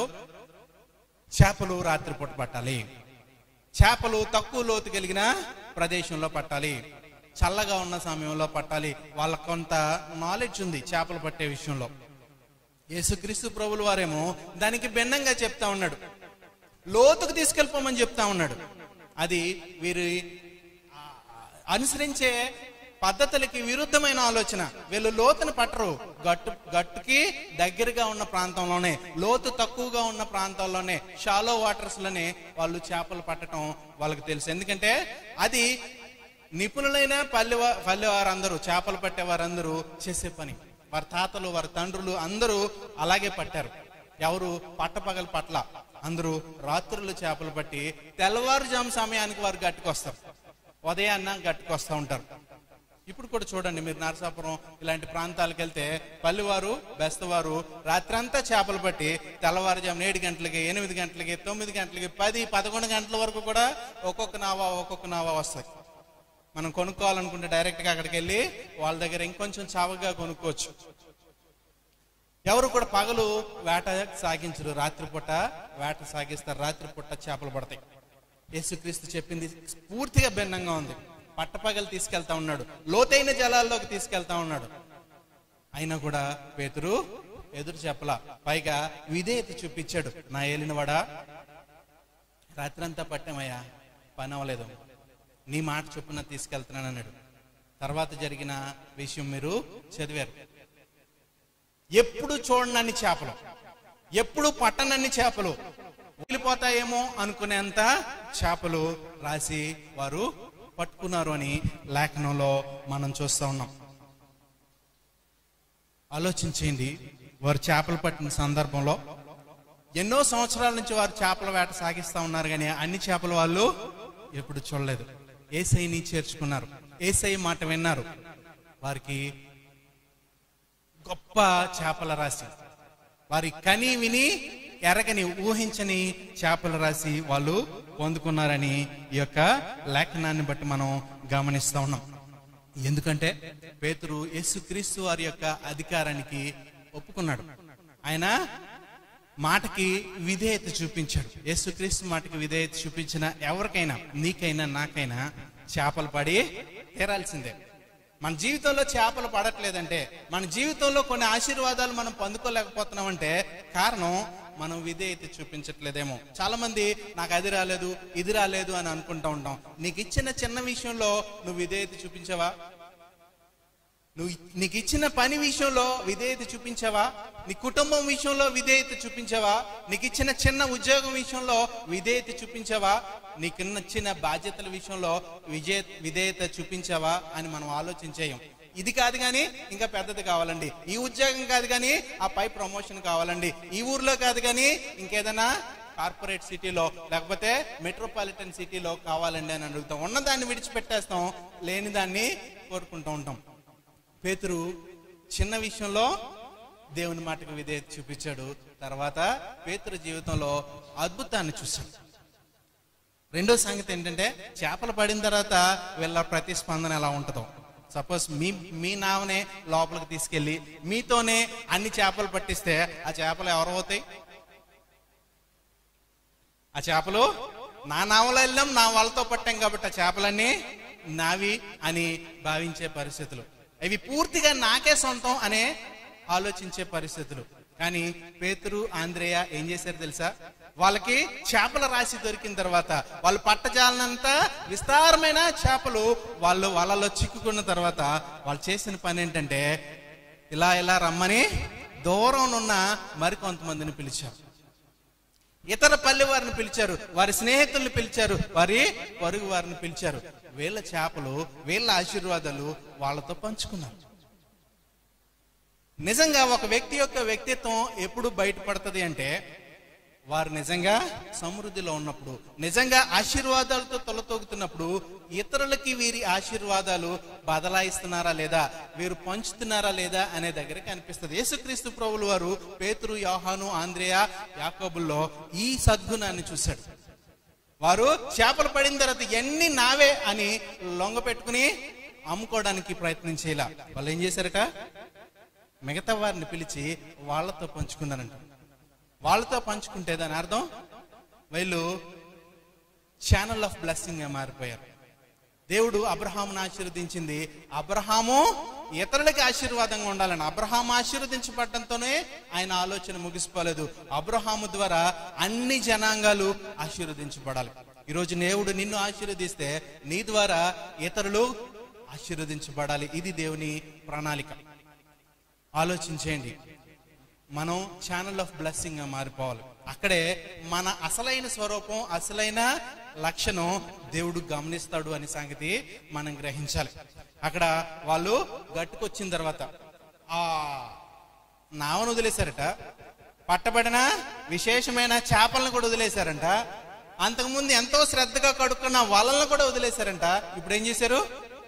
చేపలు రాత్రిపూట పట్టాలి చేపలు తక్కువ లోతు కలిగిన ప్రదేశంలో పట్టాలి చల్లగా ఉన్న సమయంలో పట్టాలి వాళ్ళకు కొంత నాలెడ్జ్ ఉంది చేపలు పట్టే విషయంలో యేసుక్రీస్తు ప్రభులు వారేమో దానికి భిన్నంగా చెప్తా ఉన్నాడు లోతుకు తీసుకెళ్ళిపోమని చెప్తా ఉన్నాడు అది వీరి ఆ, అనుసరించే పద్ధతులకి విరుద్ధమైన ఆలోచన వీళ్ళు లోతుని పట్టరు గట్టు గట్టుకి దగ్గరగా ఉన్న ప్రాంతంలోనే లోతు తక్కువగా ఉన్న ప్రాంతాల్లోనే షాలో వాటర్స్ లోనే వాళ్ళు చేపలు పట్టడం వాళ్ళకి తెలుసు ఎందుకంటే అది నిపుణులైన పల్లె పల్లె వారందరూ చేపలు పట్టే వారందరూ చేసే పని వారి తాతలు వారి తండ్రులు అందరూ అలాగే పట్టారు ఎవరు పట్టపగలు పట్ల అందరూ రాత్రులు చేపలు పట్టి తెల్లవారుజాము సమయానికి వారు గట్టుకొస్తారు ఉదయాన్న గట్టుకొస్తా ఉంటారు ఇప్పుడు కూడా చూడండి మీరు నరసాపురం ఇలాంటి ప్రాంతాలకు వెళ్తే పల్లెవారు బెస్తవారు రాత్రంతా చేపలు పట్టి తెల్లవారుజామున ఏడు గంటలకి ఎనిమిది గంటలకి తొమ్మిది గంటలకి పది పదకొండు గంటల వరకు కూడా ఒక్కొక్క నావా ఒక్కొక్క నావా వస్తాయి మనం కొనుక్కోవాలనుకుంటే డైరెక్ట్ గా అక్కడికి వెళ్ళి వాళ్ళ దగ్గర ఇంకొంచెం చావగా కొనుక్కోవచ్చు ఎవరు కూడా పగలు వేట సాగించరు రాత్రిపూట వేట సాగిస్తారు రాత్రిపూట చేపలు పడతాయి యేసుక్రీస్తు చెప్పింది పూర్తిగా భిన్నంగా ఉంది పట్టపగలు తీసుకెళ్తా ఉన్నాడు లోతైన జలాల్లోకి తీసుకెళ్తా ఉన్నాడు అయినా కూడా పేతురు ఎదురు చెప్పలా పైగా విధేయత చూపించాడు నా ఏలినవాడా రాత్రంతా పట్టామయ్యా పని అవ్వలేదు నీ మాట చొప్పున తీసుకెళ్తున్నాను అన్నాడు తర్వాత జరిగిన విషయం మీరు చదివారు ఎప్పుడు చూడనన్ని చేపలు ఎప్పుడు పట్టనన్ని చేపలు వెళ్ళిపోతాయేమో అనుకునేంత చేపలు రాసి వారు పట్టుకున్నారు అని లేఖనంలో మనం చూస్తా ఉన్నాం ఆలోచించేయండి వారు చేపలు పట్టిన సందర్భంలో ఎన్నో సంవత్సరాల నుంచి వారు చేపల వేట సాగిస్తా ఉన్నారు కానీ అన్ని చేపలు వాళ్ళు ఎప్పుడు చూడలేదు ఏసైని చేర్చుకున్నారు ఏసై మాట విన్నారు వారికి గొప్ప చేపల రాశి వారి కని విని ఎరగని ఊహించని చేపల రాశి వాళ్ళు పొందుకున్నారని ఈ యొక్క లేఖనాన్ని బట్టి మనం గమనిస్తా ఉన్నాం ఎందుకంటే పేతురు యేసుక్రీస్తు వారి యొక్క అధికారానికి ఒప్పుకున్నాడు ఆయన మాటకి విధేయత చూపించాడు యేసుక్రీస్తు మాటకి విధేయత చూపించిన ఎవరికైనా నీకైనా నాకైనా చేపలు పడి తీరాల్సిందే మన జీవితంలో చేపలు పడట్లేదంటే మన జీవితంలో కొన్ని ఆశీర్వాదాలు మనం పొందుకోలేకపోతున్నామంటే కారణం మనం విధేయత చూపించట్లేదేమో చాలా మంది నాకు అది రాలేదు ఇది రాలేదు అని అనుకుంటా ఉంటాం నీకు ఇచ్చిన చిన్న విషయంలో నువ్వు విధేయత చూపించావా నువ్వు నీకు ఇచ్చిన పని విషయంలో విధేయత చూపించావా నీ కుటుంబం విషయంలో విధేయత చూపించావా నీకు ఇచ్చిన చిన్న ఉద్యోగం విషయంలో విధేయత చూపించావా నీకు ఇచ్చిన బాధ్యతల విషయంలో విజయ విధేయత చూపించావా అని మనం ఆలోచించేయం ఇది కాదు కానీ ఇంకా పెద్దది కావాలండి ఈ ఉద్యోగం కాదు కానీ ఆ పై ప్రమోషన్ కావాలండి ఈ ఊర్లో కాదు కానీ ఇంకేదైనా కార్పొరేట్ సిటీలో లేకపోతే మెట్రోపాలిటన్ సిటీలో కావాలండి అని అడుగుతాం ఉన్నదాన్ని విడిచిపెట్టేస్తాం లేని దాన్ని కోరుకుంటూ ఉంటాం పేతురు చిన్న విషయంలో దేవుని మాటకు విధేయత చూపించాడు తర్వాత పేతురు జీవితంలో అద్భుతాన్ని చూశాడు రెండో సంగతి ఏంటంటే చేపలు పడిన తర్వాత వీళ్ళ ప్రతిస్పందన ఎలా ఉంటుందో సపోజ్ మీ మీ నావనే లోపలికి తీసుకెళ్ళి మీతోనే అన్ని చేపలు పట్టిస్తే ఆ చేపలు ఎవరు అవుతాయి ఆ చేపలు నా నావలో వెళ్ళాం నా వాళ్ళతో పట్టాం కాబట్టి ఆ చేపలన్నీ నావి అని భావించే పరిస్థితులు అవి పూర్తిగా నాకే సొంతం అనే ఆలోచించే పరిస్థితులు కానీ పేతురు ఆంధ్రేయ ఏం చేశారు తెలుసా వాళ్ళకి చేపల రాశి దొరికిన తర్వాత వాళ్ళు పట్టజాలనంతా విస్తారమైన చేపలు వాళ్ళు వాళ్ళలో చిక్కుకున్న తర్వాత వాళ్ళు చేసిన పని ఏంటంటే ఇలా ఇలా రమ్మని దూరం ఉన్న మరికొంతమందిని పిలిచారు ఇతర పల్లె వారిని పిలిచారు వారి స్నేహితుల్ని పిలిచారు వారి పొరుగు వారిని పిలిచారు వీళ్ళ చేపలు వీళ్ళ ఆశీర్వాదాలు వాళ్ళతో పంచుకున్నారు నిజంగా ఒక వ్యక్తి యొక్క వ్యక్తిత్వం ఎప్పుడు బయటపడుతుంది అంటే వారు నిజంగా సమృద్ధిలో ఉన్నప్పుడు నిజంగా ఆశీర్వాదాలతో తొలతొగుతున్నప్పుడు ఇతరులకి వీరి ఆశీర్వాదాలు బదలాయిస్తున్నారా లేదా వీరు పంచుతున్నారా లేదా అనే దగ్గరికి అనిపిస్తుంది యేసుక్రీస్తు ప్రభులు వారు పేతురు యోహాను ఆంద్రేయ యాకోబుల్లో ఈ సద్గుణాన్ని చూశాడు వారు చేపలు పడిన తర్వాత ఎన్ని నావే అని లొంగ పెట్టుకుని అమ్ముకోవడానికి ప్రయత్నం చేయాల వాళ్ళు ఏం చేశారట మిగతా వారిని పిలిచి వాళ్ళతో పంచుకున్నారంట వాళ్ళతో పంచుకుంటే దాని అర్థం వీళ్ళు ఛానల్ ఆఫ్ బ్లెస్సింగ్ గా మారిపోయారు దేవుడు అబ్రహామును ఆశీర్వదించింది అబ్రహాము ఇతరులకి ఆశీర్వాదంగా ఉండాలని అబ్రహాము ఆశీర్వదించబడటంతోనే ఆయన ఆలోచన ముగిసిపోలేదు అబ్రహాము ద్వారా అన్ని జనాంగాలు ఆశీర్వదించబడాలి ఈరోజు దేవుడు నిన్ను ఆశీర్వదిస్తే నీ ద్వారా ఇతరులు ఆశీర్వదించబడాలి ఇది దేవుని ప్రణాళిక ఆలోచించేయండి మనం ఛానల్ ఆఫ్ బ్లెస్సింగ్ గా మారిపోవాలి అక్కడే మన అసలైన స్వరూపం అసలైన లక్షణం దేవుడు గమనిస్తాడు అనే సంగతి మనం గ్రహించాలి అక్కడ వాళ్ళు గట్టుకొచ్చిన తర్వాత ఆ నావను వదిలేశారట పట్టబడిన విశేషమైన చేపలను కూడా వదిలేశారంట అంతకుముందు ఎంతో శ్రద్ధగా కడుక్కున్న వాళ్ళని కూడా వదిలేశారంట ఇప్పుడు ఏం చేశారు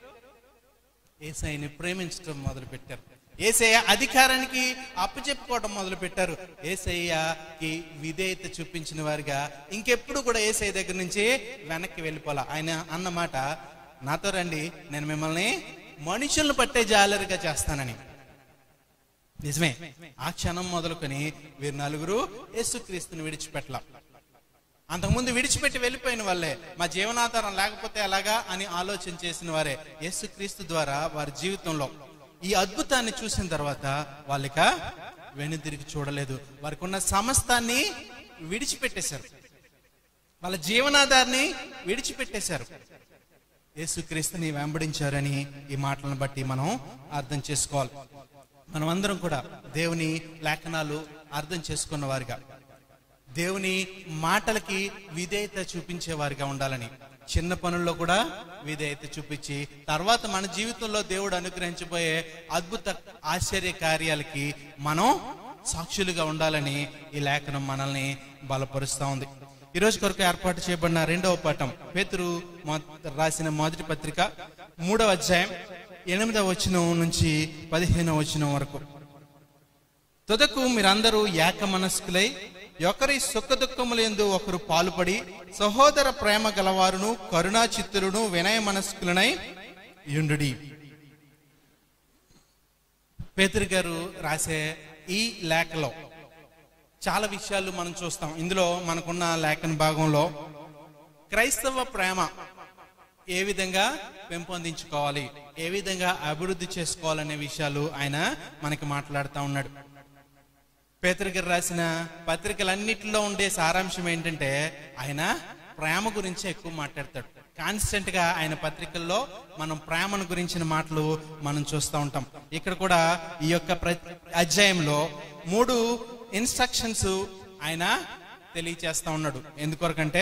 ఏసైని ప్రేమించడం మొదలు పెట్టారు ఏసయ్య అధికారానికి అప్పచెప్పుకోవడం మొదలు పెట్టారు ఏసయ్యకి విధేయత చూపించిన వారిగా ఇంకెప్పుడు కూడా ఏసయ్య దగ్గర నుంచి వెనక్కి వెళ్ళిపోలా ఆయన అన్నమాట నాతో రండి నేను మిమ్మల్ని మనుషులను పట్టే జాలరుగా చేస్తానని నిజమే ఆ క్షణం మొదలుకొని వీరు నలుగురు యేసుక్రీస్తుని విడిచిపెట్టలా అంతకుముందు విడిచిపెట్టి వెళ్ళిపోయిన వాళ్ళే మా జీవనాధారం లేకపోతే ఎలాగా అని ఆలోచన చేసిన వారే యేసుక్రీస్తు ద్వారా వారి జీవితంలో ఈ అద్భుతాన్ని చూసిన తర్వాత వాళ్ళిక వెనుదిరిగి చూడలేదు వారికి ఉన్న సమస్తాన్ని విడిచిపెట్టేశారు వాళ్ళ జీవనాధారాన్ని విడిచిపెట్టేశారు యేసుక్రీస్తుని వెంబడించారని ఈ మాటలను బట్టి మనం అర్థం చేసుకోవాలి మనం అందరం కూడా దేవుని లేఖనాలు అర్థం చేసుకున్న వారిగా దేవుని మాటలకి విధేయత చూపించే వారిగా ఉండాలని చిన్న పనుల్లో కూడా విధేయత చూపించి తర్వాత మన జీవితంలో దేవుడు అనుగ్రహించబోయే అద్భుత ఆశ్చర్య కార్యాలకి మనం సాక్షులుగా ఉండాలని ఈ లేఖనం మనల్ని బలపరుస్తా ఉంది ఈ రోజు కొరకు ఏర్పాటు చేయబడిన రెండవ పాఠం పేతురు మొ- రాసిన మొదటి పత్రిక మూడవ అధ్యాయం ఎనిమిదవ వచనం నుంచి పదిహేనవ వచనం వరకు తుదకు మీరందరూ ఏక మనస్కులై ఒకరి సుఖ దుఃఖములందు ఒకరు పాలుపడి సహోదర ప్రేమ గలవారును కరుణా చిత్తులను వినయ మనస్కులనై యుండుడి పేతురు గారు రాసే ఈ లేఖలో చాలా విషయాలు మనం చూస్తాం ఇందులో మనకున్న లేఖన భాగంలో క్రైస్తవ ప్రేమ ఏ విధంగా పెంపొందించుకోవాలి ఏ విధంగా అభివృద్ధి చేసుకోవాలనే విషయాలు ఆయన మనకి మాట్లాడుతూ ఉన్నాడు పేతరికలు రాసిన పత్రికలన్నిటిలో ఉండే సారాంశం ఏంటంటే ఆయన ప్రేమ గురించి ఎక్కువ మాట్లాడతాడు కాన్స్టెంట్ గా ఆయన పత్రికల్లో మనం ప్రేమను గురించిన మాటలు మనం చూస్తూ ఉంటాం ఇక్కడ కూడా ఈ యొక్క ప్ర- అధ్యాయంలో మూడు ఇన్స్ట్రక్షన్స్ ఆయన తెలియచేస్తా ఉన్నాడు ఎందుకొరకంటే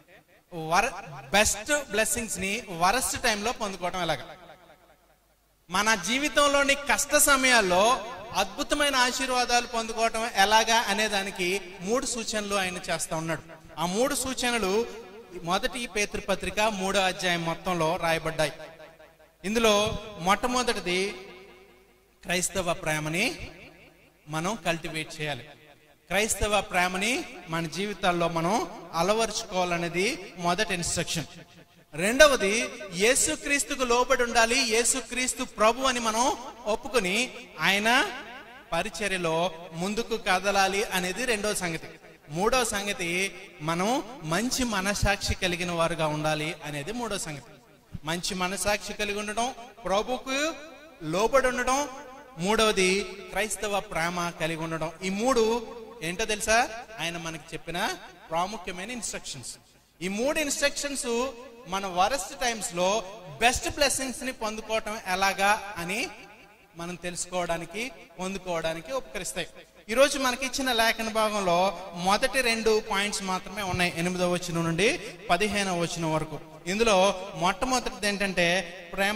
వర బెస్ట్ బ్లెస్సింగ్స్ ని వరస్ట్ టైంలో పొందుకోవడం ఎలాగా మన జీవితంలోని కష్ట సమయాల్లో అద్భుతమైన ఆశీర్వాదాలు పొందుకోవటం ఎలాగా అనే దానికి మూడు సూచనలు ఆయన చేస్తా ఉన్నాడు ఆ మూడు సూచనలు మొదటి పేతృపత్రిక మూడో అధ్యాయం మొత్తంలో రాయబడ్డాయి ఇందులో మొట్టమొదటిది క్రైస్తవ ప్రేమని మనం కల్టివేట్ చేయాలి క్రైస్తవ ప్రేమని మన జీవితాల్లో మనం అలవరుచుకోవాలనేది మొదటి ఇన్స్ట్రక్షన్ రెండవది యేసుక్రీస్తుకు లోబడి ఉండాలి యేసుక్రీస్తు ప్రభు అని మనం ఒప్పుకొని ఆయన పరిచర్యలో ముందుకు కదలాలి అనేది రెండవ సంగతి మూడో సంగతి మనం మంచి మనసాక్షి కలిగిన వారుగా ఉండాలి అనేది మూడో సంగతి మంచి మనసాక్షి కలిగి ఉండడం ప్రభుకు లోబడి ఉండడం మూడవది క్రైస్తవ ప్రేమ కలిగి ఉండడం ఈ మూడు ఏంటో తెలుసా ఆయన మనకి చెప్పిన ప్రాముఖ్యమైన ఇన్స్ట్రక్షన్స్ ఈ మూడు ఇన్స్ట్రక్షన్స్ మన వరస్ట్ టైమ్స్ లో బెస్ట్ బ్లెస్సింగ్స్ ని పొందుకోవటం ఎలాగా అని మనం తెలుసుకోవడానికి పొందుకోవడానికి ఉపకరిస్తాయి ఈ రోజు మనకి ఇచ్చిన లేఖన భాగంలో మొదటి రెండు పాయింట్స్ మాత్రమే ఉన్నాయి ఎనిమిదవ వచనం నుండి పదిహేనవ వచనం వరకు ఇందులో మొట్టమొదటిది ఏంటంటే ప్రేమ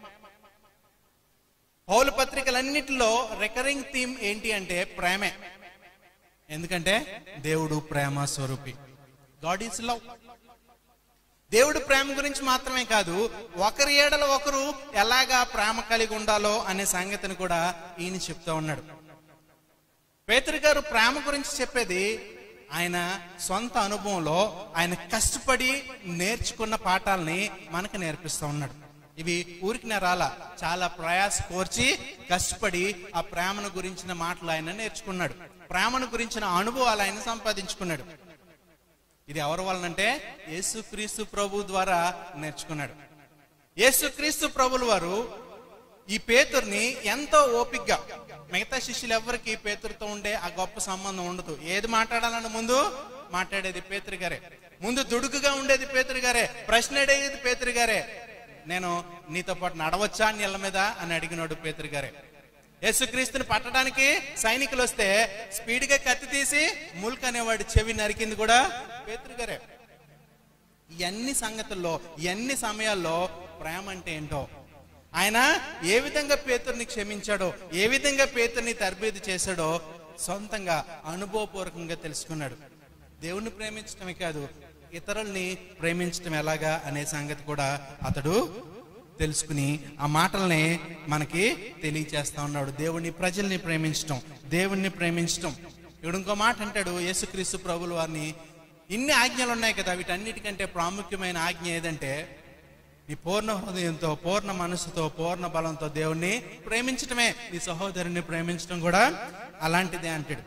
పౌలు పత్రికలన్నిటిలో రికరింగ్ థీమ్ ఏంటి అంటే ప్రేమే ఎందుకంటే దేవుడు ప్రేమ స్వరూపి గాడ్ ఈజ్ లవ్ దేవుడు ప్రేమ గురించి మాత్రమే కాదు ఒకరి ఏడల ఒకరు ఎలాగా ప్రేమ కలిగి ఉండాలో అనే సంగతిని కూడా ఈయన చెప్తా ఉన్నాడు పేతురు గారు ప్రేమ గురించి చెప్పేది ఆయన సొంత అనుభవంలో ఆయన కష్టపడి నేర్చుకున్న పాఠాలని మనకు నేర్పిస్తూ ఉన్నాడు ఇవి ఊరికి రాలా చాలా ప్రయాస కోర్చి కష్టపడి ఆ ప్రేమను గురించిన మాటలు ఆయన నేర్చుకున్నాడు ప్రేమను గురించిన అనుభవాలు ఆయన సంపాదించుకున్నాడు ఇది ఎవరి వలనంటే యేసుక్రీస్తు ప్రభు ద్వారా నేర్చుకున్నాడు యేసుక్రీస్తు ప్రభుల వారు ఈ పేతుర్ని ఎంతో ఓపిగ్గా మిగతా శిష్యులు ఎవరికి పేతురుతో ఉండే ఆ గొప్ప సంబంధం ఉండదు ఏది మాట్లాడాలన్న ముందు మాట్లాడేది పేతురు గారే ముందు దుడుకుగా ఉండేది పేతురు గారే ప్రశ్న అడిగేది పేతురు గారే నేను నీతో పాటు నడవచ్చా నీళ్ళ మీద అని అడిగినాడు పేతురు గారే యేసుక్రీస్తుని పట్టడానికి సైనికులు వస్తే స్పీడ్ గా కత్తి తీసి ముల్క్ అనేవాడి చెవి నరికింది కూడా పేతురు గారే ఇవన్నీ సంగతుల్లో ఇవన్నీ సమయాల్లో ప్రేమ అంటే ఏంటో ఆయన ఏ విధంగా పేతుర్ని క్షమించాడో ఏ విధంగా పేతుర్ని తరబేది చేశాడో సొంతంగా అనుభవపూర్వకంగా తెలుసుకున్నాడు దేవుణ్ణి ప్రేమించడమే కాదు ఇతరుల్ని ప్రేమించడం ఎలాగా అనే సంగతి కూడా అతడు తెలుసుకుని ఆ మాటల్ని మనకి తెలియచేస్తా ఉన్నాడు దేవుని ప్రజల్ని ప్రేమించటం దేవుణ్ణి ప్రేమించటం ఇప్పుడు ఇంకో మాట అంటాడు యేసుక్రీస్తు ప్రభులు వారిని ఇన్ని ఆజ్ఞలు ఉన్నాయి కదా వీటన్నిటికంటే ప్రాముఖ్యమైన ఆజ్ఞ ఏదంటే నీ పూర్ణ హృదయంతో పూర్ణ మనసుతో పూర్ణ బలంతో దేవుణ్ణి ప్రేమించటమే నీ సహోదరుని ప్రేమించడం కూడా అలాంటిదే అంటాడు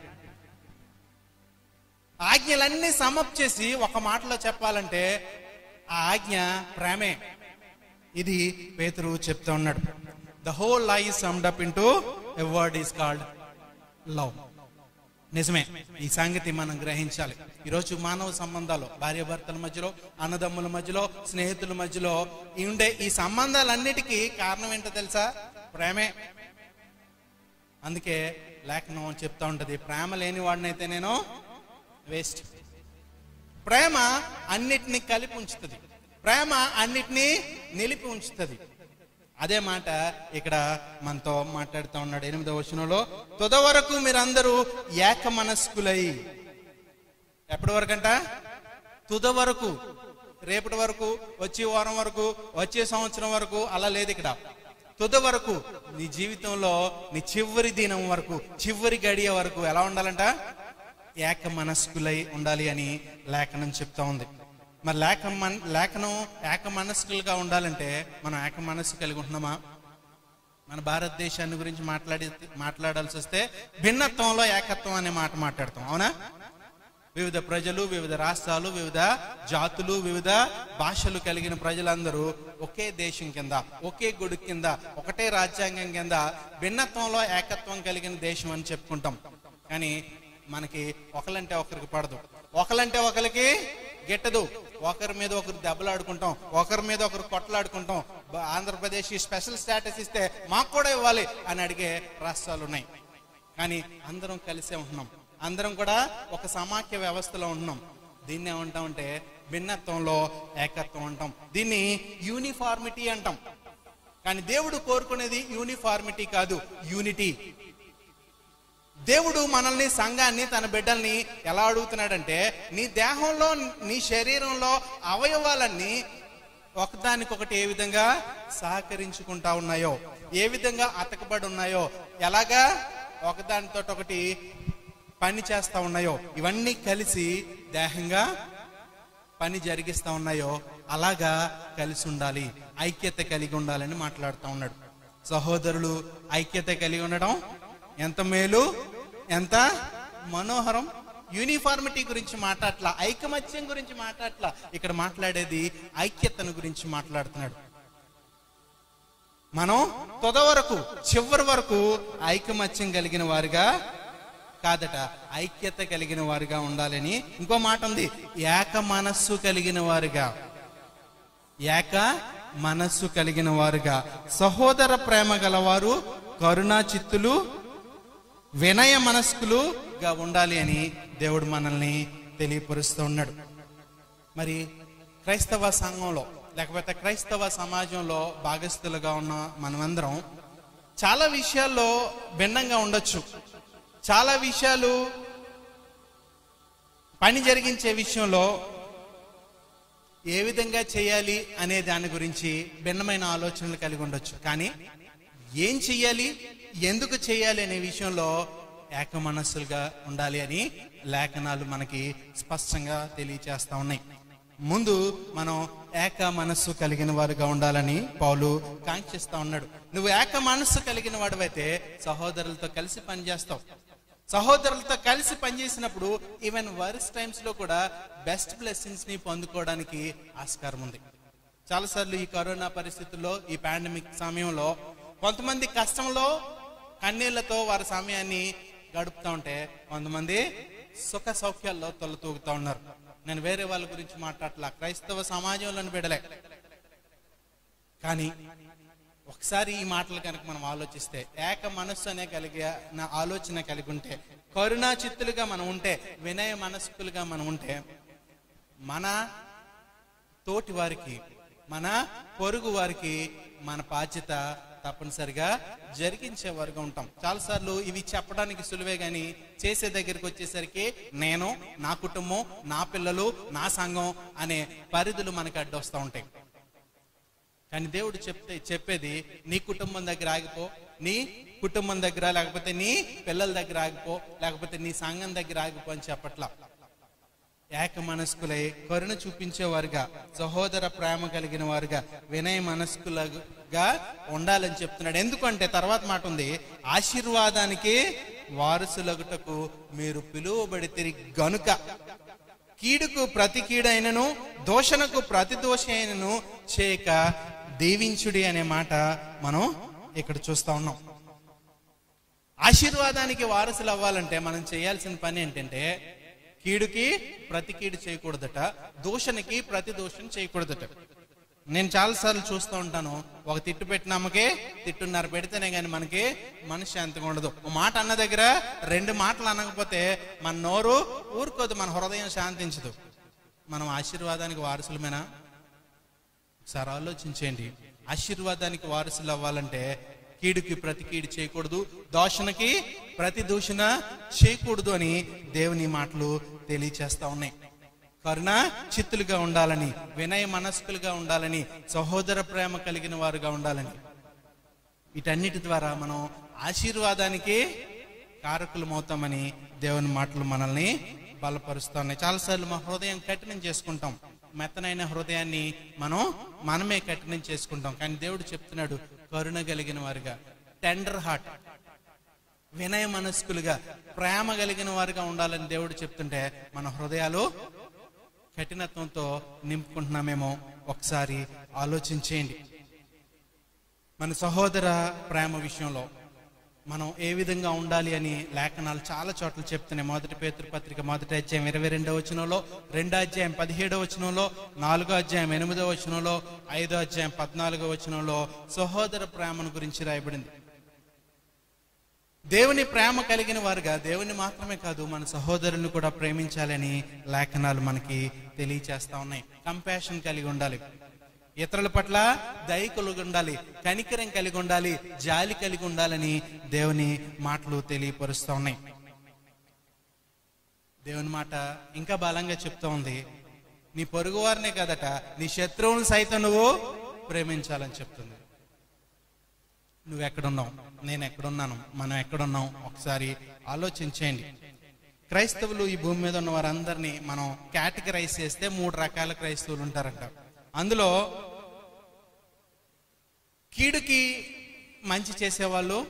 ఆజ్ఞలన్నీ సమప్ చేసి ఒక మాటలో చెప్పాలంటే ఆ ఆజ్ఞ ప్రేమే ఇది పేతురు చెప్తా ఉన్నాడు the whole lie summed up into a word is called love నిజమే ఈ సంగతి మనం గ్రహించాలి ఈరోజు మానవ సంబంధాలు భార్యాభర్తల మధ్యలో అన్నదమ్ముల మధ్యలో స్నేహితుల మధ్యలో ఈ ఉండే ఈ సంబంధాలన్నిటికీ కారణం ఏంటో తెలుసా ప్రేమే అందుకే లేఖనం చెప్తా ఉంటది ప్రేమ లేని వాడినైతే నేను వేస్ట్ ప్రేమ అన్నిటినీ కలిపి ఉంచుతుంది ప్రేమ అన్నిటినీ నిలిపి ఉంచుతుంది అదే మాట ఇక్కడ మనతో మాట్లాడుతూ ఉన్నాడు ఎనిమిదవ వచనంలో తుద వరకు మీరందరూ ఏక మనస్కులై ఎప్పటి వరకు అంట తుద వరకు రేపటి వరకు వచ్చే వారం వరకు వచ్చే సంవత్సరం వరకు అలా లేదు ఇక్కడ తుద వరకు నీ జీవితంలో నీ చివరి దినం వరకు చివరి గడియ వరకు ఎలా ఉండాలంట ఏక మనస్కులై ఉండాలి అని లేఖనం చెప్తా ఉంది మరి లేఖ మన లేఖనం ఏక మనస్కులుగా ఉండాలంటే మనం ఏక మనస్సు కలిగి ఉంటున్నామా మన భారతదేశాన్ని గురించి మాట్లాడి మాట్లాడాల్సి వస్తే భిన్నత్వంలో ఏకత్వం అనే మాట మాట్లాడతాం అవునా వివిధ ప్రజలు వివిధ రాష్ట్రాలు వివిధ జాతులు వివిధ భాషలు కలిగిన ప్రజలందరూ ఒకే దేశం కింద ఒకే గొడుగు కింద ఒకటే రాజ్యాంగం కింద భిన్నత్వంలో ఏకత్వం కలిగిన దేశం అని చెప్పుకుంటాం కానీ మనకి ఒకలంటే ఒకరికి పడదు ఒకలంటే ఒకరికి గిట్టదు ఒకరి మీద ఒకరు దెబ్బలాడుకుంటాం ఒకరి మీద ఒకరు కొట్లాడుకుంటాం బ- ఆంధ్రప్రదేశ్ స్పెషల్ స్టేటస్ ఇస్తే మాకు కూడా ఇవ్వాలి అని అడిగే రాష్ట్రాలు ఉన్నాయి కానీ అందరం కలిసే ఉంటున్నాం అందరం కూడా ఒక సమాఖ్య వ్యవస్థలో ఉంటున్నాం దీన్ని ఏమంటామంటే భిన్నత్వంలో ఏకత్వం అంటాం దీన్ని యూనిఫార్మిటీ అంటాం కానీ దేవుడు కోరుకునేది యూనిఫార్మిటీ కాదు యూనిటీ దేవుడు మనల్ని సంఘాన్ని తన బిడ్డల్ని ఎలా అడుగుతున్నాడంటే నీ దేహంలో నీ శరీరంలో అవయవాలన్నీ ఒకదానికొకటి ఏ విధంగా సహకరించుకుంటా ఉన్నాయో ఏ విధంగా అతకబడి ఉన్నాయో ఎలాగా ఒకదానితో ఒకటి పని చేస్తా ఉన్నాయో ఇవన్నీ కలిసి దేహంగా పని జరిగిస్తా ఉన్నాయో అలాగా కలిసి ఉండాలి ఐక్యత కలిగి ఉండాలని మాట్లాడుతూ ఉన్నాడు సహోదరులు ఐక్యత కలిగి ఉండడం ఎంత మేలు ఎంత మనోహరం యూనిఫార్మిటీ గురించి మాట్లాడట్లా ఐకమత్యం గురించి మాట్లాడట్లా ఇక్కడ మాట్లాడేది ఐక్యతను గురించి మాట్లాడుతున్నాడు మనం తొద వరకు చివరి వరకు ఐకమత్యం కలిగిన వారుగా కాదట ఐక్యత కలిగిన వారుగా ఉండాలని ఇంకో మాట ఉంది ఏక మనస్సు కలిగిన వారుగా ఏక మనస్సు కలిగిన వారుగా సహోదర ప్రేమ గలవారు కరుణా చిత్తులు వినయ మనస్కులుగా ఉండాలి అని దేవుడు మనల్ని తెలియపరుస్తూ ఉన్నాడు మరి క్రైస్తవ సంఘంలో లేకపోతే క్రైస్తవ సమాజంలో భాగస్థులుగా ఉన్న మనమందరం చాలా విషయాల్లో భిన్నంగా ఉండొచ్చు చాలా విషయాలు పని జరిగించే విషయంలో ఏ విధంగా చేయాలి అనే దాని గురించి భిన్నమైన ఆలోచనలు కలిగి ఉండొచ్చు కానీ ఏం చెయ్యాలి ఎందుకు చేయాలి అనే విషయంలో ఏక మనస్సులుగా ఉండాలి అని లేఖనాలు మనకి స్పష్టంగా తెలియచేస్తా ఉన్నాయి ముందు మనం ఏక మనస్సు కలిగిన వారుగా ఉండాలని పౌలు కాంక్షిస్తా ఉన్నాడు నువ్వు ఏక మనస్సు కలిగిన వాడివైతే సహోదరులతో కలిసి పనిచేస్తావు సహోదరులతో కలిసి పనిచేసినప్పుడు ఈవెన్ వర్స్ టైమ్స్ లో కూడా బెస్ట్ బ్లెస్సింగ్స్ ని పొందుకోవడానికి ఆస్కారం ఉంది చాలాసార్లు ఈ కరోనా పరిస్థితుల్లో ఈ పాండమిక్ సమయంలో కొంతమంది కష్టంలో కన్నీళ్లతో వారి సమయాన్ని గడుపుతా ఉంటే కొంతమంది సుఖ సౌఖ్యాల్లో తొలతూగుతా ఉన్నారు నేను వేరే వాళ్ళ గురించి మాట్లాడట్లా క్రైస్తవ సమాజంలోని బిడలే కానీ ఒకసారి ఈ మాటలు కనుక మనం ఆలోచిస్తే ఏక మనస్సు అనే కలిగే నా ఆలోచన కలిగి ఉంటే కరుణా చిత్తులుగా మనం ఉంటే వినయ మనస్కులుగా మనం ఉంటే మన తోటి వారికి మన పొరుగు వారికి మన బాధ్యత తప్పనిసరిగా జరిగించే వారుగా ఉంటాం చాలాసార్లు ఇవి చెప్పడానికి సులువే గాని చేసే దగ్గరికి వచ్చేసరికి నేను నా కుటుంబం నా పిల్లలు నా సంఘం అనే పరిధులు మనకు అడ్డొస్తూ ఉంటాయి కానీ దేవుడు చెప్తే చెప్పేది నీ కుటుంబం దగ్గర ఆగిపో నీ కుటుంబం దగ్గర లేకపోతే నీ పిల్లల దగ్గర ఆగిపో లేకపోతే నీ సంఘం దగ్గర ఆగిపో అని చెప్పట్లా ఏక మనస్కులై కరుణ చూపించేవారుగా సహోదర ప్రేమ కలిగిన వారుగా వినయ మనస్కులుగా ఉండాలని చెప్తున్నాడు ఎందుకంటే తర్వాత మాట ఉంది ఆశీర్వాదానికి వారసులగుటకు మీరు పిలువబడి తిరిగి గనుక కీడుకు ప్రతి కీడైనను దోషణకు ప్రతి దోష అయినను చేయక దీవించుడి అనే మాట మనం ఇక్కడ చూస్తా ఉన్నాం ఆశీర్వాదానికి వారసులు అవ్వాలంటే మనం చేయాల్సిన పని ఏంటంటే కీడుకి ప్రతి కీడు చేయకూడదట దూషణకి ప్రతి దూషణ చేయకూడదట నేను చాలాసార్లు చూస్తూ ఉంటాను ఒక తిట్టు పెట్టినామకే తిట్టున్నర పెడితేనే కానీ మనకి మనశ్శాంతిగా ఉండదు ఒక మాట అన్న దగ్గర రెండు మాటలు అనకపోతే మన నోరు ఊరుకోదు మన హృదయం శాంతించదు మనం ఆశీర్వాదానికి వారసులమేనా ఒకసారి ఆలోచించండి ఆశీర్వాదానికి వారసులు అవ్వాలంటే కీడుకి ప్రతి కీడు చేయకూడదు దోషణకి ప్రతి దూషణ చేయకూడదు అని దేవుని మాటలు తెలియచేస్తా ఉన్నాయి కరుణ చిత్తులుగా ఉండాలని వినయ మనస్కులుగా ఉండాలని సహోదర ప్రేమ కలిగిన వారుగా ఉండాలని వీటన్నిటి ద్వారా మనం ఆశీర్వాదానికి కారకులమవుతామని దేవుని మాటలు మనల్ని బలపరుస్తున్నాయి చాలాసార్లు మా హృదయం కఠినం చేసుకుంటాం మెత్తనైన హృదయాన్ని మనం మనమే కఠినం చేసుకుంటాం కానీ దేవుడు చెప్తున్నాడు కరుణ కలిగిన వారుగా టెండర్ హార్ట్ వినయ మనస్కులుగా ప్రేమ కలిగిన వారుగా ఉండాలని దేవుడు చెప్తుంటే మన హృదయాలు కఠినత్వంతో నింపుకుంటున్నామేమో ఒకసారి ఆలోచించేయండి మన సహోదర ప్రేమ విషయంలో మనం ఏ విధంగా ఉండాలి అని లేఖనాలు చాలా చోట్ల చెప్తున్నాయి మొదటి పేతృ పత్రిక మొదటి అధ్యాయం ఇరవై రెండో వచనంలో రెండో అధ్యాయం పదిహేడో వచనంలో నాలుగో అధ్యాయం ఎనిమిదో వచనంలో ఐదో అధ్యాయం పద్నాలుగో వచనంలో సహోదర ప్రేమను గురించి రాయబడింది దేవుని ప్రేమ కలిగిన వారుగా దేవుని మాత్రమే కాదు మన సహోదరులను కూడా ప్రేమించాలని లేఖనాలు మనకి తెలియచేస్తా ఉన్నాయి కంపాషన్ కలిగి ఉండాలి ఇతరుల పట్ల దయ కలిగి ఉండాలి కనికరం కలిగి ఉండాలి జాలి కలిగి ఉండాలని దేవుని మాటలు తెలియపరుస్తూ ఉన్నాయి దేవుని మాట ఇంకా బలంగా చెప్తా ఉంది నీ పొరుగు వారినే కదట నీ శత్రువులను సైతం నువ్వు ప్రేమించాలని చెప్తుంది నువ్వు ఎక్కడున్నావు నేను ఎక్కడున్నాను మనం ఎక్కడున్నాం ఒకసారి ఆలోచించేయండి క్రైస్తవులు ఈ భూమి మీద ఉన్న వారందరినీ మనం కేటగరైజ్ చేస్తే మూడు రకాల క్రైస్తవులు ఉంటారంట అందులో కీడుకి మంచి చేసేవాళ్ళు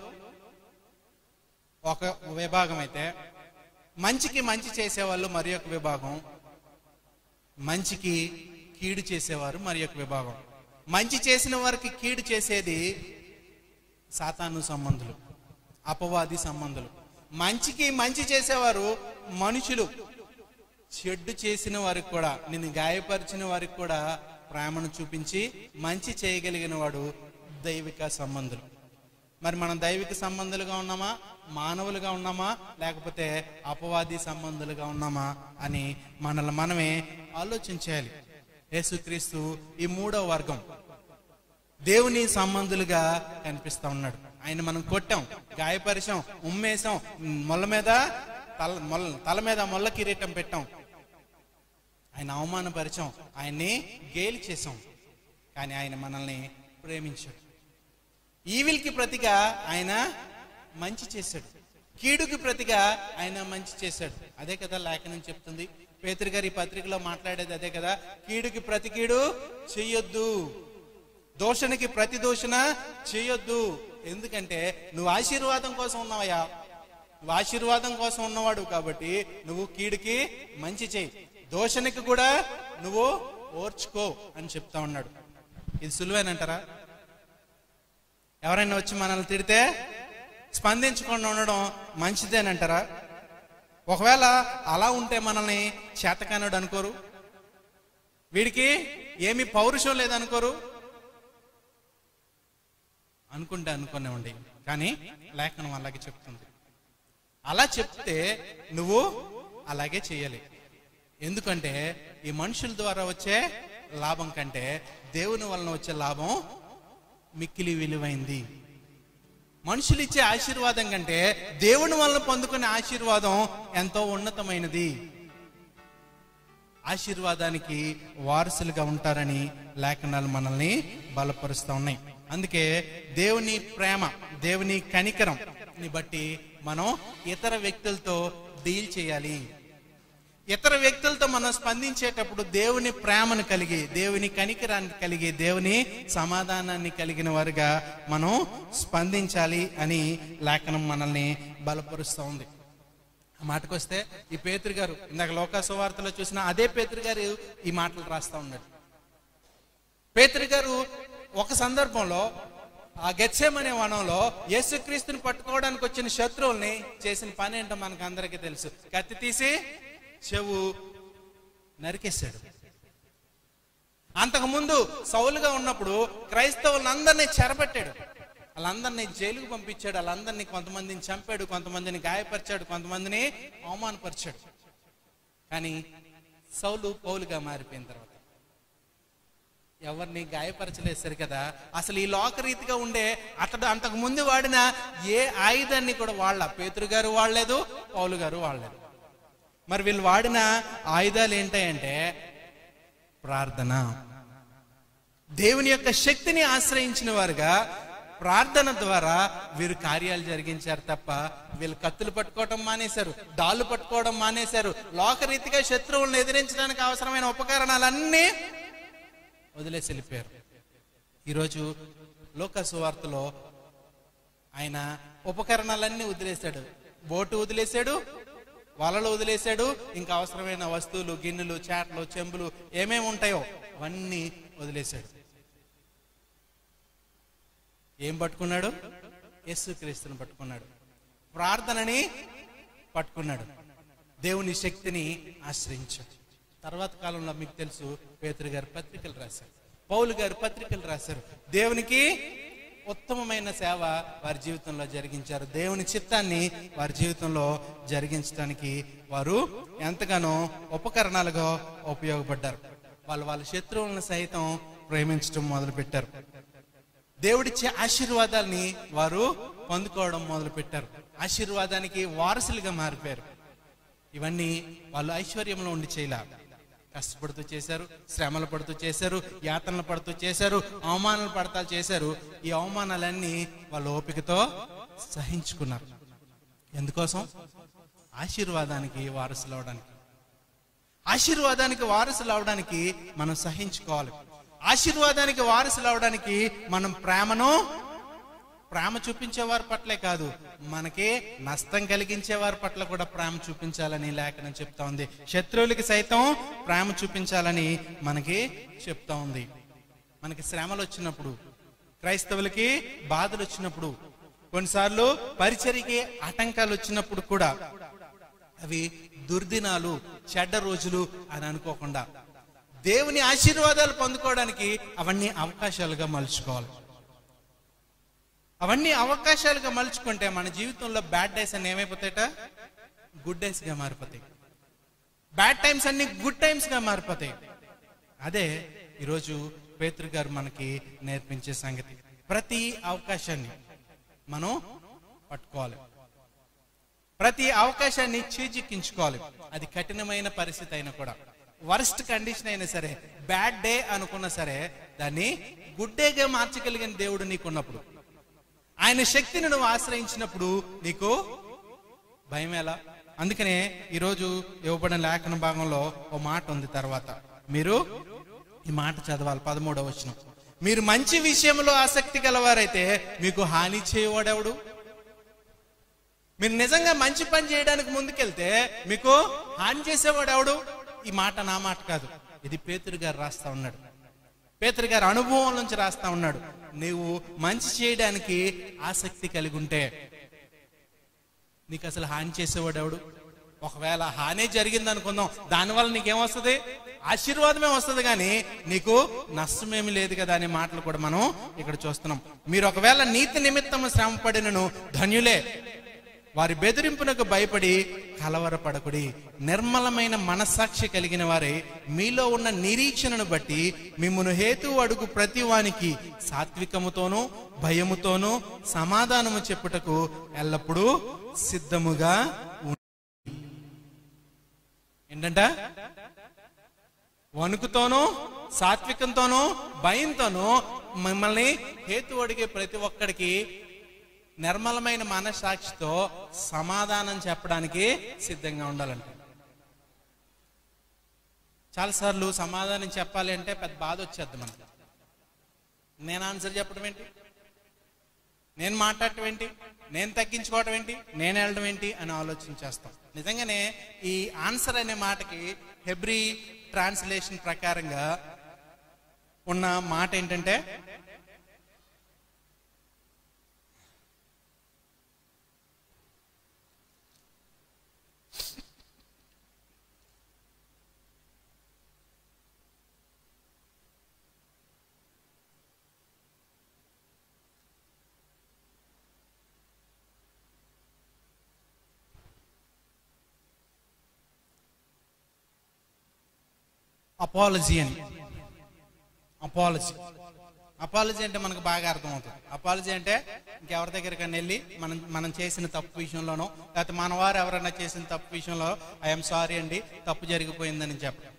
ఒక విభాగం అయితే మంచికి మంచి చేసేవాళ్ళు మరి ఒక విభాగం మంచికి కీడు చేసేవారు మరి ఒక విభాగం మంచి చేసిన వారికి కీడు చేసేది సాతాను సంబంధులు అపవాది సంబంధులు మంచికి మంచి చేసేవారు మనుషులు చెడ్డు చేసిన వారికి కూడా నిన్ను గాయపరిచిన వారికి కూడా ప్రేమను చూపించి మంచి చేయగలిగిన వాడు దైవిక సంబంధులు మరి మనం దైవిక సంబంధులుగా ఉన్నామా మానవులుగా ఉన్నామా లేకపోతే అపవాది సంబంధులుగా ఉన్నామా అని మనల్ని మనమే ఆలోచించాలి యేసుక్రీస్తు ఈ మూడో వర్గం దేవుని సంబంధులుగా కనిపిస్తా ఉన్నాడు ఆయన మనం కొట్టాం గాయపరిచాం ఉమ్మేసాం మొల్ల మీద తల మొల్ల తల మీద మొల్ల కిరీటం పెట్టాం ఆయన అవమానపరిచాం ఆయన్ని గేలి చేసాం కానీ ఆయన మనల్ని ప్రేమించాడు ఈవిల్కి ప్రతిగా ఆయన మంచి చేశాడు కీడుకి ప్రతిగా ఆయన మంచి చేశాడు అదే కదా లేఖనం చెప్తుంది పేతురు గారి ఈ పత్రికలో మాట్లాడేది అదే కదా కీడుకి ప్రతి కీడు చెయ్యొద్దు దోషణకి ప్రతి దోషణ చేయొద్దు ఎందుకంటే నువ్వు ఆశీర్వాదం కోసం ఉన్నావయ్యా నువ్వు ఆశీర్వాదం కోసం ఉన్నవాడు కాబట్టి నువ్వు కీడుకి మంచి చేయి దోషణకి కూడా నువ్వు ఓర్చుకో అని చెప్తా ఉన్నాడు ఇది సులువేనంటారా ఎవరైనా వచ్చి మనల్ని తిడితే స్పందించకుండా ఉండడం మంచిదేనంటారా ఒకవేళ అలా ఉంటే మనల్ని చేతకానుడు అనుకోరు వీడికి ఏమి పౌరుషం లేదనుకోరు అనుకుంటే అనుకునేవండి కానీ లేఖనం అలాగే చెప్తుంది అలా చెప్తే నువ్వు అలాగే చేయాలి ఎందుకంటే ఈ మనుషుల ద్వారా వచ్చే లాభం కంటే దేవుని వలన వచ్చే లాభం మిక్కిలి విలువైంది మనుషులు ఇచ్చే ఆశీర్వాదం కంటే దేవుని వలన పొందుకునే ఆశీర్వాదం ఎంతో ఉన్నతమైనది ఆశీర్వాదానికి వారసులుగా ఉంటారని లేఖనాలు మనల్ని బలపరుస్తూ ఉన్నాయి అందుకే దేవుని ప్రేమ దేవుని కనికరం ని బట్టి మనం ఇతర వ్యక్తులతో డీల్ చేయాలి ఇతర వ్యక్తులతో మనం స్పందించేటప్పుడు దేవుని ప్రేమను కలిగి దేవుని కనికరాన్ని కలిగి దేవుని సమాధానాన్ని కలిగిన వారుగా మనం స్పందించాలి అని లేఖనం మనల్ని బలపరుస్తూ ఉంది ఆ మాటకు వస్తే ఈ పేతురు గారు ఇందాక లోకాసు వార్తలో చూసిన అదే పేతురు గారు ఈ మాటలు రాస్తా ఉన్నాడు పేతురు గారు ఒక సందర్భంలో ఆ గెత్సేమనే వనంలో యేసుక్రీస్తుని పట్టుకోవడానికి వచ్చిన శత్రువుల్ని చేసిన పని ఏంటో మనకు అందరికీ తెలుసు కత్తి తీసి చెవు నరికేశాడు అంతకుముందు సౌలుగా ఉన్నప్పుడు క్రైస్తవులందరినీ చెరపట్టాడు వాళ్ళందరినీ జైలుకు పంపించాడు వాళ్ళందరినీ కొంతమందిని చంపాడు కొంతమందిని గాయపరిచాడు కొంతమందిని అవమానపరిచాడు కానీ సౌలు పౌలుగా మారిపోయిన తర్వాత ఎవరిని గాయపరచలేదు సరి కదా అసలు ఈ లోకరీతిగా ఉండే అతడు అంతకు ముందు వాడిన ఏ ఆయుధాన్ని కూడా వాళ్ళ పేతురు గారు వాడలేదు పౌలు గారు వాడలేదు మరి వీళ్ళు వాడిన ఆయుధాలు ఏంటంటే ప్రార్థన దేవుని యొక్క శక్తిని ఆశ్రయించిన వారుగా ప్రార్థన ద్వారా వీరు కార్యాలు జరిగించారు తప్ప వీళ్ళు కత్తులు పట్టుకోవడం మానేశారు డాళ్ళు పట్టుకోవడం మానేశారు లోకరీతిగా శత్రువులను ఎదిరించడానికి అవసరమైన ఉపకరణాలన్నీ వదిలేసి వెళ్ళిపోయారు ఈరోజు లోక సువార్తలో ఆయన ఉపకరణాలన్నీ వదిలేశాడు బోటు వదిలేశాడు వలలు వదిలేశాడు ఇంకా అవసరమైన వస్తువులు గిన్నెలు చాట్లు చెంబులు ఏమేమి ఉంటాయో అవన్నీ వదిలేశాడు ఏం పట్టుకున్నాడు యేసు క్రీస్తుని పట్టుకున్నాడు ప్రార్థనని పట్టుకున్నాడు దేవుని శక్తిని ఆశ్రయించాడు తర్వాత కాలంలో మీకు తెలుసు పేతురు గారు పత్రికలు రాశారు పౌలు గారు పత్రికలు రాశారు దేవునికి ఉత్తమమైన సేవ వారి జీవితంలో జరిగించారు దేవుని చిత్తాన్ని వారి జీవితంలో జరిగించడానికి వారు ఎంతగానో ఉపకరణాలుగా ఉపయోగపడ్డారు వాళ్ళు వాళ్ళ శత్రువులను సైతం ప్రేమించడం మొదలు పెట్టారు దేవుడిచ్చే ఆశీర్వాదాల్ని వారు పొందుకోవడం మొదలు పెట్టారు ఆశీర్వాదానికి వారసులుగా మారిపోయారు ఇవన్నీ వాళ్ళు ఐశ్వర్యంలో ఉండి చేయలే కష్టపడుతూ చేశారు శ్రమలు పడుతూ చేశారు యాతనలు పడుతూ చేశారు అవమానాలు పడతా చేశారు ఈ అవమానాలన్నీ వాళ్ళ ఓపికతో సహించుకున్నారు ఎందుకోసం ఆశీర్వాదానికి వారసులు అవడానికి ఆశీర్వాదానికి వారసులు అవడానికి మనం సహించుకోవాలి ఆశీర్వాదానికి వారసులు అవడానికి మనం ప్రేమను ప్రేమ చూపించే వారి పట్లే కాదు మనకి నష్టం కలిగించే వారి పట్ల కూడా ప్రేమ చూపించాలని లేఖనం చెప్తా ఉంది శత్రువులకి సైతం ప్రేమ చూపించాలని మనకి చెప్తా ఉంది మనకి శ్రమలు వచ్చినప్పుడు క్రైస్తవులకి బాధలు వచ్చినప్పుడు కొన్నిసార్లు పరిచర్యకి ఆటంకాలు వచ్చినప్పుడు కూడా అవి దుర్దినాలు చెడ్డ రోజులు అని అనుకోకుండా దేవుని ఆశీర్వాదాలు పొందుకోవడానికి అవన్నీ అవకాశాలుగా మలుచుకోవాలి అవన్నీ అవకాశాలుగా మలుచుకుంటే మన జీవితంలో బ్యాడ్ డేస్ అన్ని ఏమైపోతాయట గుడ్ డేస్ గా మారిపోతాయి బ్యాడ్ టైమ్స్ అన్ని గుడ్ టైమ్స్ గా మారిపోతాయి అదే ఈరోజు పేతృ గారు మనకి నేర్పించే సంగతి ప్రతి అవకాశాన్ని మనం పట్టుకోవాలి ప్రతి అవకాశాన్ని చేజిక్కించుకోవాలి అది కఠినమైన పరిస్థితి అయినా కూడా వర్స్ట్ కండిషన్ అయినా సరే బ్యాడ్ డే అనుకున్నా సరే దాన్ని గుడ్ డేగా మార్చగలిగిన దేవుడు నీకున్నప్పుడు ఆయన శక్తిని నువ్వు ఆశ్రయించినప్పుడు నీకు భయం ఎలా అందుకనే ఈరోజు ఇవ్వబడిన లేఖన భాగంలో ఓ మాట ఉంది తర్వాత మీరు ఈ మాట చదవాలి పదమూడవ వచనం మీరు మంచి విషయంలో ఆసక్తి గలవారైతే మీకు హాని చేయవాడెవడు మీరు నిజంగా మంచి పని చేయడానికి ముందుకెళ్తే మీకు హాని చేసేవాడు ఎవడు ఈ మాట నా మాట కాదు ఇది పేతురు గారు రాస్తా ఉన్నాడు పేతురు గారు అనుభవం నుంచి రాస్తా ఉన్నాడు నీవు మంచి చేయడానికి ఆసక్తి కలిగి ఉంటే నీకు అసలు హాని చేసేవాడు ఎవడు ఒకవేళ హాని జరిగింది అనుకుందాం దానివల్ల నీకేమొస్తుంది ఆశీర్వాదమే వస్తుంది కానీ నీకు నష్టమేమి లేదు కదా అనే మాటలు కూడా మనం ఇక్కడ చూస్తున్నాం మీరు ఒకవేళ నీతి నిమిత్తం శ్రమ పడినను ధన్యులే వారి బెదిరింపునకు భయపడి కలవరపడకుడి నిర్మలమైన మనస్సాక్షి కలిగిన వారే మీలో ఉన్న నిరీక్షణను బట్టి మిమ్మను హేతు అడుగు ప్రతి వానికి సాత్వికముతోనూ భయముతోనూ సమాధానము చెప్పుటకు ఎల్లప్పుడూ సిద్ధముగా ఉండి ఏంటంట వణుకుతోనూ సాత్వికంతోనూ భయంతోనూ మిమ్మల్ని హేతు అడిగే ప్రతి ఒక్కడికి నిర్మలమైన మనస్సాక్షితో సమాధానం చెప్పడానికి సిద్ధంగా ఉండాలంట చాలాసార్లు సమాధానం చెప్పాలి అంటే పెద్ద బాధ వచ్చేద్ది మనకి నేను ఆన్సర్ చెప్పడం ఏంటి నేను మాట్లాడటం ఏంటి నేను తగ్గించుకోవటం ఏంటి నేను వెళ్ళడం ఏంటి అని ఆలోచన చేస్తాం నిజంగానే ఈ ఆన్సర్ అనే మాటకి హెబ్రి ట్రాన్స్లేషన్ ప్రకారంగా ఉన్న మాట ఏంటంటే అపాలజీ అని అపాలజీ అపాలజీ అంటే మనకు బాగా అర్థమవుతుంది అపాలజీ అంటే ఇంకెవరి దగ్గరికైనా వెళ్ళి మనం మనం చేసిన తప్పు విషయంలోనో లేకపోతే మన వారు ఎవరైనా చేసిన తప్పు విషయంలో ఐఎమ్ సారీ అండి తప్పు జరిగిపోయిందని చెప్పడం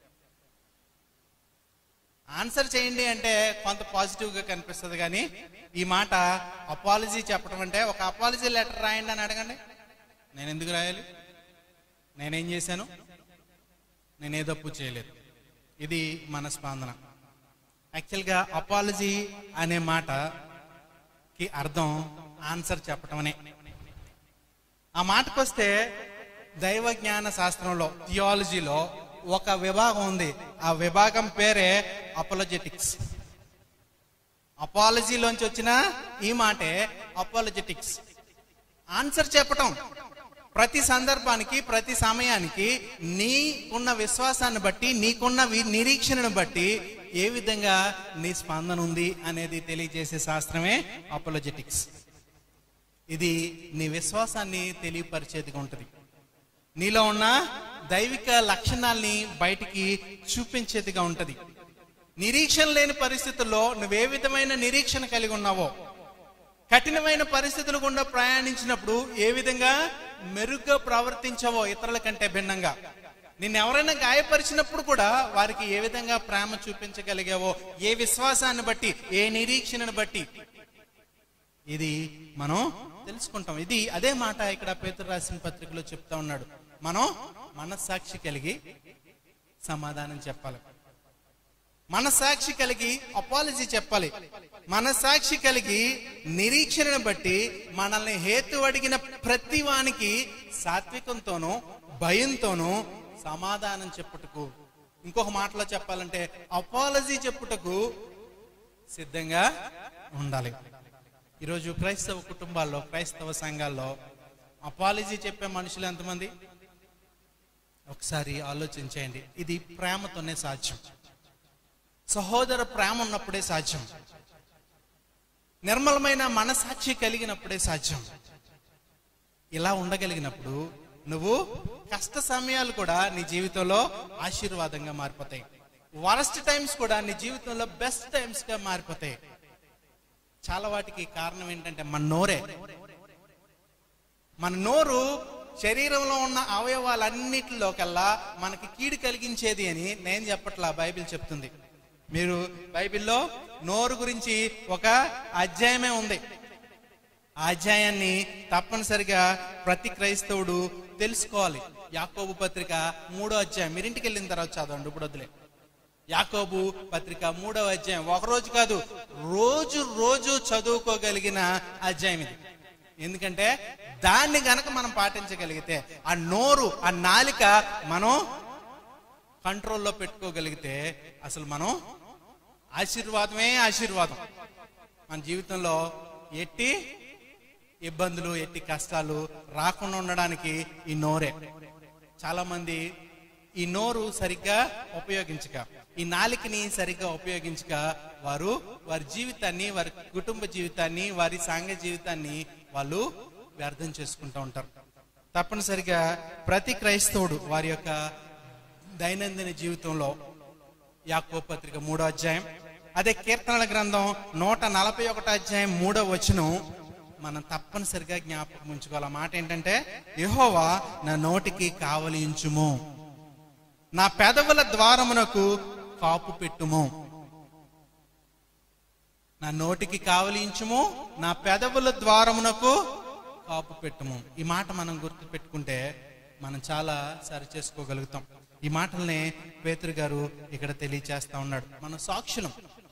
ఆన్సర్ చేయండి అంటే కొంత పాజిటివ్ గా కనిపిస్తుంది కానీ ఈ మాట అపాలజీ చెప్పడం అంటే ఒక అపాలజీ లెటర్ రాయండి అని అడగండి నేను ఎందుకు రాయాలి నేనేం చేశాను నేనే తప్పు చేయలేదు ఇది మన స్పందన యాక్చువల్గా అపాలజీ అనే మాటకి అర్థం ఆన్సర్ చెప్పటమనే ఆ మాటకొస్తే దైవ జ్ఞాన శాస్త్రంలో థియాలజీలో ఒక విభాగం ఉంది ఆ విభాగం పేరే అపాలజెటిక్స్ అపాలజీలోంచి వచ్చిన ఈ మాటే అపాలజెటిక్స్ ఆన్సర్ చెప్పటం ప్రతి సందర్భానికి ప్రతి సమయానికి నీకున్న విశ్వాసాన్ని బట్టి నీకున్న వి- నిరీక్షణను బట్టి ఏ విధంగా నీ స్పందన ఉంది అనేది తెలియజేసే శాస్త్రమే అపోలజెటిక్స్ ఇది నీ విశ్వాసాన్ని తెలియపరిచేదిగా ఉంటుంది నీలో ఉన్న దైవిక లక్షణాల్ని బయటికి చూపించేదిగా ఉంటది నిరీక్షణ లేని పరిస్థితుల్లో నువ్వే విధమైన నిరీక్షణ కలిగి ఉన్నావో కఠినమైన పరిస్థితులు గుండా ప్రయాణించినప్పుడు ఏ విధంగా మెరుగ్గా ప్రవర్తించవో ఇతరుల కంటే భిన్నంగా నిన్ను ఎవరైనా గాయపరిచినప్పుడు కూడా వారికి ఏ విధంగా ప్రేమ చూపించగలిగావో ఏ విశ్వాసాన్ని బట్టి ఏ నిరీక్షణను బట్టి ఇది మనం తెలుసుకుంటాం ఇది అదే మాట ఇక్కడ పేతురు రాసిన పత్రికలో చెప్తా ఉన్నాడు మనం మనస్సాక్షి కలిగి సమాధానం చెప్పాలి మనసాక్షి కలిగి అపాలజీ చెప్పాలి మనసాక్షి కలిగి నిరీక్షణను బట్టి మనల్ని హేతు అడిగిన ప్రతి వానికి సాత్వికంతోనూ భయంతోనూ సమాధానం చెప్పుటకు ఇంకొక మాటలో చెప్పాలంటే అపాలజీ చెప్పుటకు సిద్ధంగా ఉండాలి ఈరోజు క్రైస్తవ కుటుంబాల్లో క్రైస్తవ సంఘాల్లో అపాలజీ చెప్పే మనుషులు ఎంతమంది ఒకసారి ఆలోచించేయండి ఇది ప్రేమతోనే సాధ్యం సహోదర ప్రేమ ఉన్నప్పుడే సాధ్యం నిర్మలమైన మనసాక్షి కలిగినప్పుడే సాధ్యం ఇలా ఉండగలిగినప్పుడు నువ్వు కష్ట సమయాలు కూడా నీ జీవితంలో ఆశీర్వాదంగా మారిపోతాయి వరస్ట్ టైమ్స్ కూడా నీ జీవితంలో బెస్ట్ టైమ్స్ గా మారిపోతాయి చాలా వాటికి కారణం ఏంటంటే మన నోరే మన నోరు శరీరంలో ఉన్న అవయవాలన్నిటిలోకల్లా మనకి కీడు కలిగించేది అని నేను చెప్పట్లా బైబిల్ చెప్తుంది మీరు బైబిల్లో నోరు గురించి ఒక అధ్యాయమే ఉంది ఆ అధ్యాయాన్ని తప్పనిసరిగా ప్రతి క్రైస్తవుడు తెలుసుకోవాలి యాకోబు పత్రిక మూడో అధ్యాయం మీరింటికి వెళ్ళిన తర్వాత చదవండి ఇప్పుడు వదిలే యాకోబు పత్రిక మూడవ అధ్యాయం ఒక రోజు కాదు రోజు రోజు చదువుకోగలిగిన అధ్యాయం ఇది ఎందుకంటే దాన్ని గనక మనం పాటించగలిగితే ఆ నోరు ఆ నాలిక మనం కంట్రోల్లో పెట్టుకోగలిగితే అసలు మనం ఆశీర్వాదమే ఆశీర్వాదం మన జీవితంలో ఎట్టి ఇబ్బందులు ఎట్టి కష్టాలు రాకుండా ఉండడానికి ఈ నోరే చాలా మంది ఈ నోరు సరిగ్గా ఉపయోగించక ఈ నాలికని సరిగ్గా ఉపయోగించక వారు వారి జీవితాన్ని వారి కుటుంబ జీవితాన్ని వారి సాంఘ జీవితాన్ని వాళ్ళు వ్యర్థం చేసుకుంటూ ఉంటారు తప్పనిసరిగా ప్రతి క్రైస్తవుడు వారి యొక్క దైనందిన జీవితంలో యాకో పత్రిక మూడో అధ్యాయం అదే కీర్తనల గ్రంథం నూట నలభై ఒకటో అధ్యాయం మూడో వచనం మనం తప్పనిసరిగా జ్ఞాపకం ఉంచుకోవాలి ఆ మాట ఏంటంటే యెహోవా నా నోటికి కావలించుము నా పెదవుల ద్వారమునకు కాపు పెట్టుము నా నోటికి కావలించుము నా పెదవుల ద్వారమునకు కాపు పెట్టుము ఈ మాట మనం గుర్తు పెట్టుకుంటే మనం చాలా సరి చేసుకోగలుగుతాం ఈ మాటల్ని పేతురు గారు ఇక్కడ తెలియచేస్తా ఉన్నాడు మన సాక్షులం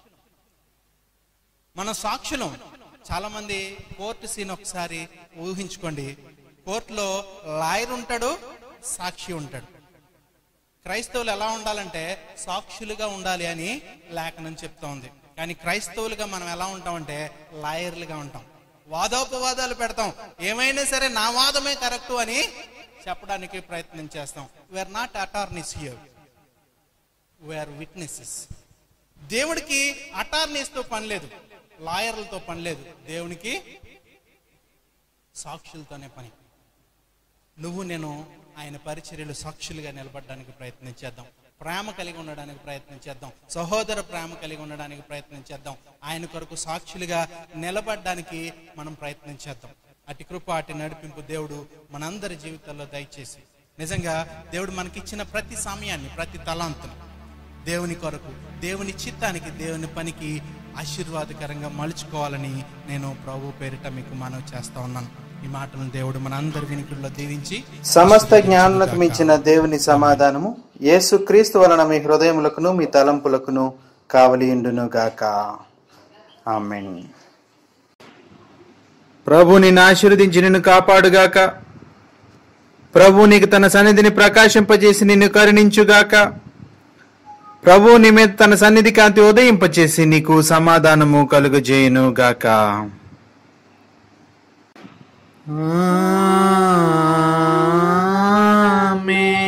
మన సాక్షులం చాలా మంది కోర్టు సీన్ ఒకసారి ఊహించుకోండి కోర్టులో లాయర్ ఉంటాడు సాక్షి ఉంటాడు క్రైస్తవులు ఎలా ఉండాలంటే సాక్షులుగా ఉండాలి అని లేఖనం చెప్తా ఉంది కానీ క్రైస్తవులుగా మనం ఎలా ఉంటామంటే లాయర్లుగా ఉంటాం వాదోపవాదాలు పెడతాం ఏమైనా సరే నా వాదమే కరెక్ట్ అని చెప్పడానికి ప్రయత్నం చేస్తాం we're not attorneys here we're witnesses దేవుడికి అటార్నీస్ తో పని లేదు లాయర్లతో పని లేదు దేవునికి సాక్షులతోనే పని నువ్వు నేను ఆయన పరిచర్యలు సాక్షులుగా నిలబడడానికి ప్రయత్నం చేద్దాం ప్రేమ కలిగి ఉండడానికి ప్రయత్నం చేద్దాం సహోదర ప్రేమ కలిగి ఉండడానికి ప్రయత్నం చేద్దాం ఆయన కొరకు సాక్షులుగా నిలబడడానికి మనం ప్రయత్నం చేద్దాం అటు కృప అటు నడిపింపు దేవుడు మనందరి జీవితాల్లో దయచేసి నిజంగా దేవుడు మనకిచ్చిన ప్రతి సమయాన్ని ప్రతి తలాంతుని దేవుని కొరకు దేవుని చిత్తానికి దేవుని పనికి ఆశీర్వాదకరంగా మలుచుకోవాలని నేను ప్రభు పేరిట మీకు మనవి చేస్తా ఉన్నాను ఈ మాటలను దేవుడు మనందరి వినికిల్లో దీవించి సమస్త జ్ఞానులకు మించిన దేవుని సమాధానము యేసుక్రీస్తు వలన మీ హృదయములకును మీ తలంపులకును కావలియుండును గాక ఆమెన్ ప్రభు నిన్ను ఆశీర్వదించి నిన్ను కాపాడుగాక ప్రభు నీకు తన సన్నిధిని ప్రకాశింపజేసి నిన్ను కరుణించుగాక ప్రభు నీ మీద తన సన్నిధి కాంతి ఉదయింపచేసి నీకు సమాధానము కలుగజేయును గాక ఆమేన్